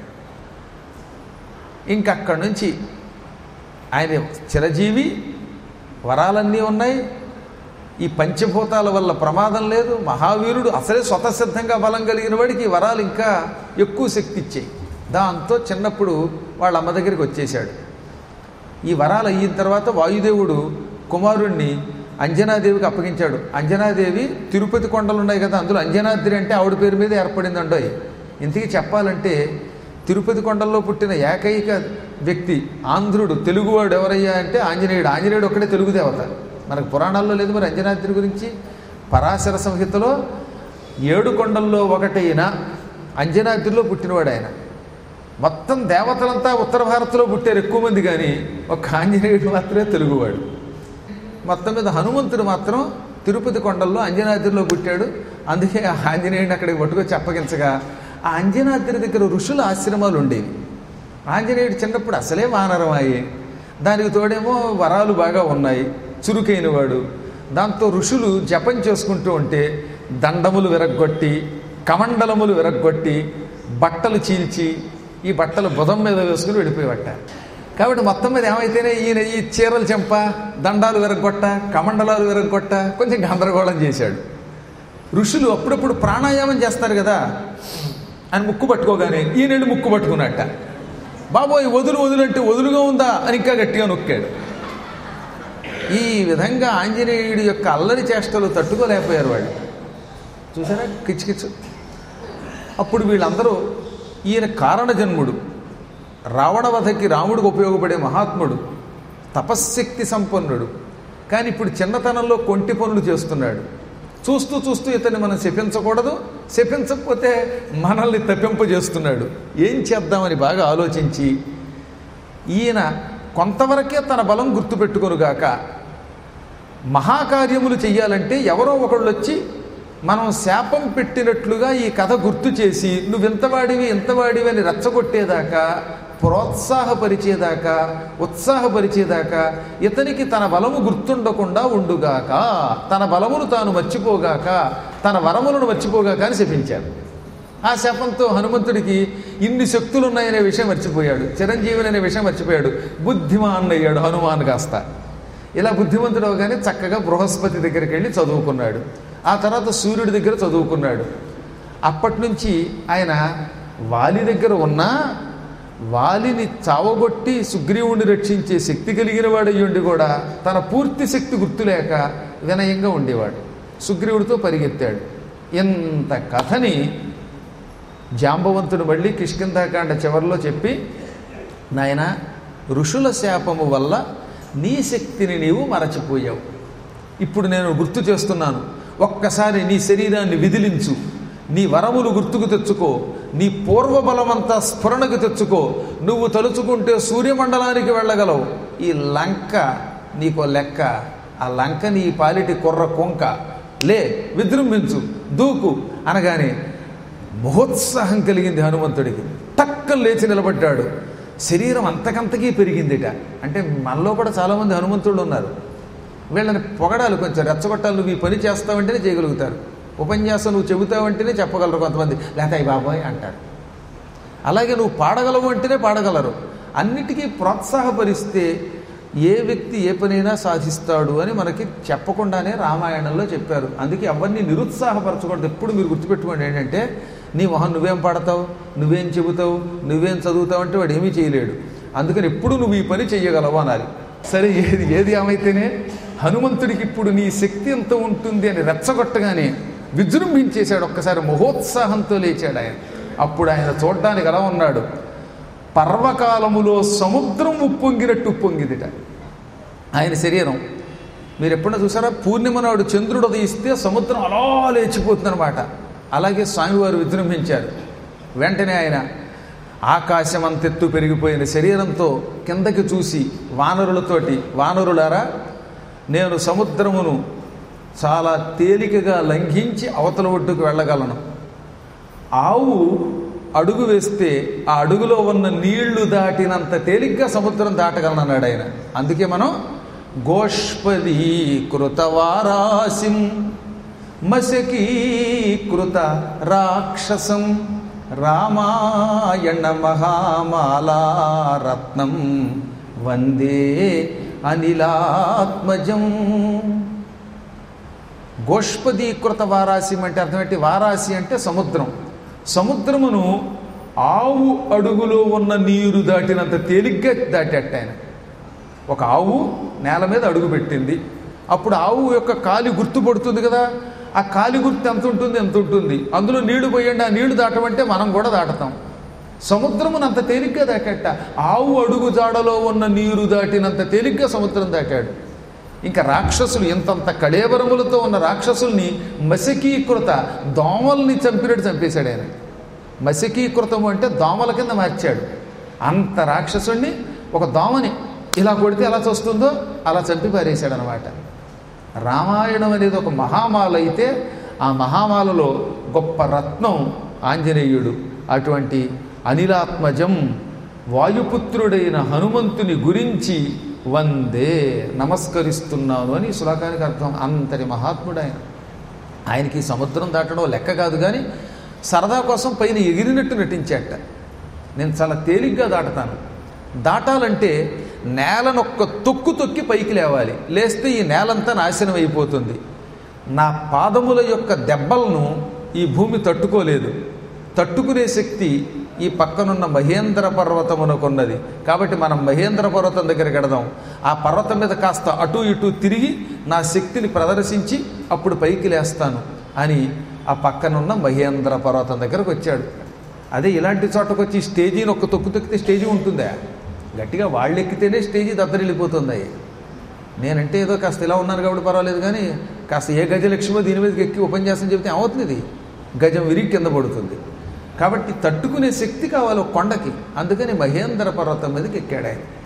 ఇంకక్కడి నుంచి ఆయన చిరజీవి వరాలన్నీ ఉన్నాయి ఈ పంచభూతాల వల్ల ప్రమాదం లేదు మహావీరుడు అసలే స్వతసిద్ధంగా బలం కలిగిన వాడికి ఈ వరాలు ఇంకా ఎక్కువ శక్తి ఇచ్చాయి దాంతో చిన్నప్పుడు వాళ్ళ అమ్మ దగ్గరికి వచ్చేశాడు ఈ వరాలు అయిన తర్వాత వాయుదేవుడు కుమారుణ్ణి అంజనాదేవికి అప్పగించాడు అంజనాదేవి తిరుపతి కొండలు ఉన్నాయి కదా అందులో అంజనాద్రి అంటే ఆవిడ పేరు మీద ఏర్పడిందండోయ్ ఇంతకీ చెప్పాలంటే తిరుపతి కొండల్లో పుట్టిన ఏకైక వ్యక్తి ఆంధ్రుడు తెలుగువాడు ఎవరయ్యా అంటే ఆంజనేయుడు ఆంజనేయుడు ఒక్కడే తెలుగు దేవత మనకు పురాణాల్లో లేదు మరి అంజనాద్రి గురించి పరాశర సంహితలో ఏడు కొండల్లో ఒకటైన అంజనాద్రిలో పుట్టినవాడు ఆయన మొత్తం దేవతలంతా ఉత్తర భారత్లో పుట్టారు ఎక్కువ మంది కానీ ఒక ఆంజనేయుడు మాత్రమే తెలుగువాడు మొత్తం మీద హనుమంతుడు మాత్రం తిరుపతి కొండల్లో అంజనాద్రిలో పుట్టాడు అందుకే ఆ ఆంజనేయుడిని అక్కడికి పట్టుకొచ్చి అప్పగించగా ఆ అంజనాద్రి దగ్గర ఋషుల ఆశ్రమాలు ఉండేవి ఆంజనేయుడు చిన్నప్పుడు అసలే వానరమాయే దానికి తోడేమో వరాలు బాగా ఉన్నాయి చురుకైన వాడు దాంతో ఋషులు జపం చేసుకుంటూ ఉంటే దండములు విరగ్గొట్టి కమండలములు విరగ్గొట్టి బట్టలు చీల్చి ఈ బట్టలు బుధం మీద వేసుకుని వెళ్ళిపోయేవట కాబట్టి మొత్తం మీద ఏమైతేనే ఈయన ఈ చీరలు చెంప దండాలు విరగొట్ట కమండలాలు విరగొట్ట కొంచెం గందరగోళం చేశాడు ఋషులు అప్పుడప్పుడు ప్రాణాయామం చేస్తారు కదా అని ముక్కు పట్టుకోగానే ఈయన ముక్కు పట్టుకున్నట్ట బాబోయ్ వదులు వదులు అంటే వదులుగా ఉందా అని ఇంకా గట్టిగా నొక్కాడు ఈ విధంగా ఆంజనేయుడి యొక్క అల్లరి చేష్టలు తట్టుకోలేకపోయారు వాళ్ళు చూసారా కిచ్కిచ్చు అప్పుడు వీళ్ళందరూ ఈయన కారణ జన్ముడు రావణవధకి రాముడికి ఉపయోగపడే మహాత్ముడు తపశ్శక్తి సంపన్నుడు కానీ ఇప్పుడు చిన్నతనంలో కొంటి పనులు చేస్తున్నాడు చూస్తూ చూస్తూ ఇతన్ని మనం శపించకూడదు శపించకపోతే మనల్ని తప్పింపజేస్తున్నాడు ఏం చేద్దామని బాగా ఆలోచించి ఈయన కొంతవరకే తన బలం గుర్తుపెట్టుకొనుగాక మహాకార్యములు చెయ్యాలంటే ఎవరో ఒకళ్ళు వచ్చి మనం శాపం పెట్టినట్లుగా ఈ కథ గుర్తు చేసి నువ్వు ఇంతవాడివి ఇంతవాడివి అని రెచ్చగొట్టేదాకా ప్రోత్సాహపరిచేదాకా ఉత్సాహపరిచేదాకా ఇతనికి తన బలము గుర్తుండకుండా ఉండుగాక తన బలమును తాను మర్చిపోగాక తన వరములను మర్చిపోగాక అని శపించారు ఆ శాపంతో హనుమంతుడికి ఇన్ని శక్తులు ఉన్నాయనే విషయం మర్చిపోయాడు చిరంజీవుని అనే విషయం మర్చిపోయాడు బుద్ధిమాన్ అయ్యాడు హనుమాన్ కాస్త ఇలా బుద్ధిమంతుడు అవగానే చక్కగా బృహస్పతి దగ్గరికి వెళ్ళి చదువుకున్నాడు ఆ తర్వాత సూర్యుడి దగ్గర చదువుకున్నాడు అప్పటి నుంచి ఆయన వాలి దగ్గర ఉన్నా వాలిని చావగొట్టి సుగ్రీవుణ్ణి రక్షించే శక్తి కలిగిన వాడయ్యుండి కూడా తన పూర్తి శక్తి గుర్తులేక వినయంగా ఉండేవాడు సుగ్రీవుడితో పరిగెత్తాడు ఇంత కథని జాంబవంతుడు మళ్ళీ కిష్కిందాకాండ చివరిలో చెప్పి నాయన ఋషుల శాపము వల్ల నీ శక్తిని నీవు మరచిపోయావు ఇప్పుడు నేను గుర్తు చేస్తున్నాను ఒక్కసారి నీ శరీరాన్ని విదిలించు నీ వరములు గుర్తుకు తెచ్చుకో నీ పూర్వబలమంతా స్ఫురణకు తెచ్చుకో నువ్వు తలుచుకుంటే సూర్యమండలానికి వెళ్ళగలవు ఈ లంక నీకో లెక్క ఆ లంక నీ పాలిటి కుర్ర కొంక లే విజృంభించు దూకు అనగానే మహోత్సాహం కలిగింది హనుమంతుడికి టక్కన లేచి నిలబడ్డాడు శరీరం అంతకంతకీ పెరిగిందిట అంటే మనలో కూడా చాలామంది హనుమంతుళ్ళు ఉన్నారు వీళ్ళని పొగడాలి కొంచెం రెచ్చగొట్టాలి నువ్వు ఈ పని చేస్తావంటేనే చేయగలుగుతారు ఉపన్యాసం నువ్వు చెబుతావంటేనే చెప్పగలరు కొంతమంది లేకపోతే అయ్యి బాబాయ్ అంటారు అలాగే నువ్వు పాడగలవు అంటేనే పాడగలరు అన్నిటికీ ప్రోత్సాహపరిస్తే ఏ వ్యక్తి ఏ పనైనా సాధిస్తాడు అని మనకి చెప్పకుండానే రామాయణంలో చెప్పారు అందుకే ఎవరిని నిరుత్సాహపరచకూడదు ఎప్పుడు మీరు గుర్తుపెట్టుకోండి ఏంటంటే నీ మొహం నువ్వేం పాడతావు నువ్వేం చెబుతావు నువ్వేం చదువుతావు అంటే వాడు ఏమీ చేయలేడు అందుకని ఎప్పుడు నువ్వు ఈ పని చెయ్యగలవు అనాలి సరే ఏది ఏది ఏమైతేనే హనుమంతుడికి ఇప్పుడు నీ శక్తి ఎంత ఉంటుంది అని రెచ్చగొట్టగానే విజృంభించేశాడు ఒక్కసారి మహోత్సాహంతో లేచాడు ఆయన అప్పుడు ఆయన చూడడానికి ఎలా ఉన్నాడు పర్వకాలములో సముద్రం ఉప్పొంగినట్టు ఉప్పొంగిదిట ఆయన శరీరం మీరు ఎప్పుడైనా చూసారా పూర్ణిమ నాడు చంద్రుడు ఉదయిస్తే సముద్రం అలా లేచిపోతుందన్నమాట అలాగే స్వామివారు విజృంభించారు వెంటనే ఆయన ఆకాశం అంతెత్తు పెరిగిపోయిన శరీరంతో కిందకి చూసి వానరులతోటి వానరులారా నేను సముద్రమును చాలా తేలికగా లంఘించి అవతల ఒడ్డుకు వెళ్ళగలను ఆవు అడుగు వేస్తే ఆ అడుగులో ఉన్న నీళ్లు దాటినంత తేలిగ్గా సముద్రం దాటగలను అన్నాడు ఆయన అందుకే మనం గోష్పదీకృత వారాసిం మశకీకృత రాక్షసం రామాయణ మహామాలా రత్నం వందే అనిలాత్మజం గోష్పదీకృత వారాసిం అంటే అర్థమేంటి వారాసి అంటే సముద్రం సముద్రమును ఆవు అడుగులో ఉన్న నీరు దాటినంత తేలిగ్గా దాటేట ఆయన ఒక ఆవు నేల మీద అడుగు పెట్టింది అప్పుడు ఆవు యొక్క కాలి గుర్తు పడుతుంది కదా ఆ కాలి గుర్తు ఎంత ఉంటుంది ఎంత ఉంటుంది అందులో నీళ్లు పోయండి ఆ నీళ్లు దాటమంటే మనం కూడా దాటుతాం సముద్రమును అంత తేలిగ్గా దాటట ఆవు అడుగు జాడలో ఉన్న నీరు దాటినంత తేలిగ్గా సముద్రం దాటాడు ఇంకా రాక్షసులు ఇంతంత కళేబరములతో ఉన్న రాక్షసుల్ని మసకీకృత దోమల్ని చంపినట్టు చంపేశాడు ఆయన మసకీకృతము అంటే దోమల కింద మార్చాడు అంత రాక్షసుణ్ణి ఒక దోమని ఇలా కొడితే ఎలా చూస్తుందో అలా చంపి పారేశాడు అనమాట రామాయణం అనేది ఒక మహామాల అయితే ఆ మహామాలలో గొప్ప రత్నం ఆంజనేయుడు అటువంటి అనిలాత్మజం వాయుపుత్రుడైన హనుమంతుని గురించి వందే నమస్కరిస్తున్నాను అని ఈ శ్లోకానికి అర్థం అంతటి మహాత్ముడు ఆయన ఆయనకి ఈ సముద్రం దాటడం లెక్క కాదు కానీ సరదా కోసం పైన ఎగిరినట్టు నటించాట నేను చాలా తేలిగ్గా దాటతాను దాటాలంటే నేలనొక్క తొక్కు తొక్కి పైకి లేవాలి లేస్తే ఈ నేలంతా నాశనం అయిపోతుంది నా పాదముల యొక్క దెబ్బలను ఈ భూమి తట్టుకోలేదు తట్టుకునే శక్తి ఈ పక్కనున్న మహేంద్ర పర్వతమునకున్నది కాబట్టి మనం మహేంద్ర పర్వతం దగ్గరికి వెడదాం ఆ పర్వతం మీద కాస్త అటు ఇటు తిరిగి నా శక్తిని ప్రదర్శించి అప్పుడు పైకి లేస్తాను అని ఆ పక్కనున్న మహేంద్ర పర్వతం దగ్గరకు వచ్చాడు అదే ఇలాంటి చోటకు వచ్చి స్టేజీని ఒక్క తొక్కు తొక్కితే స్టేజీ ఉంటుందా గట్టిగా వాళ్ళు ఎక్కితేనే స్టేజీ దద్దరిల్లిపోతుంది నేనంటే ఏదో కాస్త ఇలా ఉన్నాను కాబట్టి పర్వాలేదు కానీ కాస్త ఏ గజలక్ష్మో దీని మీదకి ఎక్కి ఉపన్యాసం చెబితే ఏమవుతుంది ఇది? గజం విరిగి కింద పడుతుంది కాబట్టి తట్టుకునే శక్తి కావాలి ఒక కొండకి అందుకని మహేంద్ర పర్వతం మీదకి ఎక్కాడు ఆయన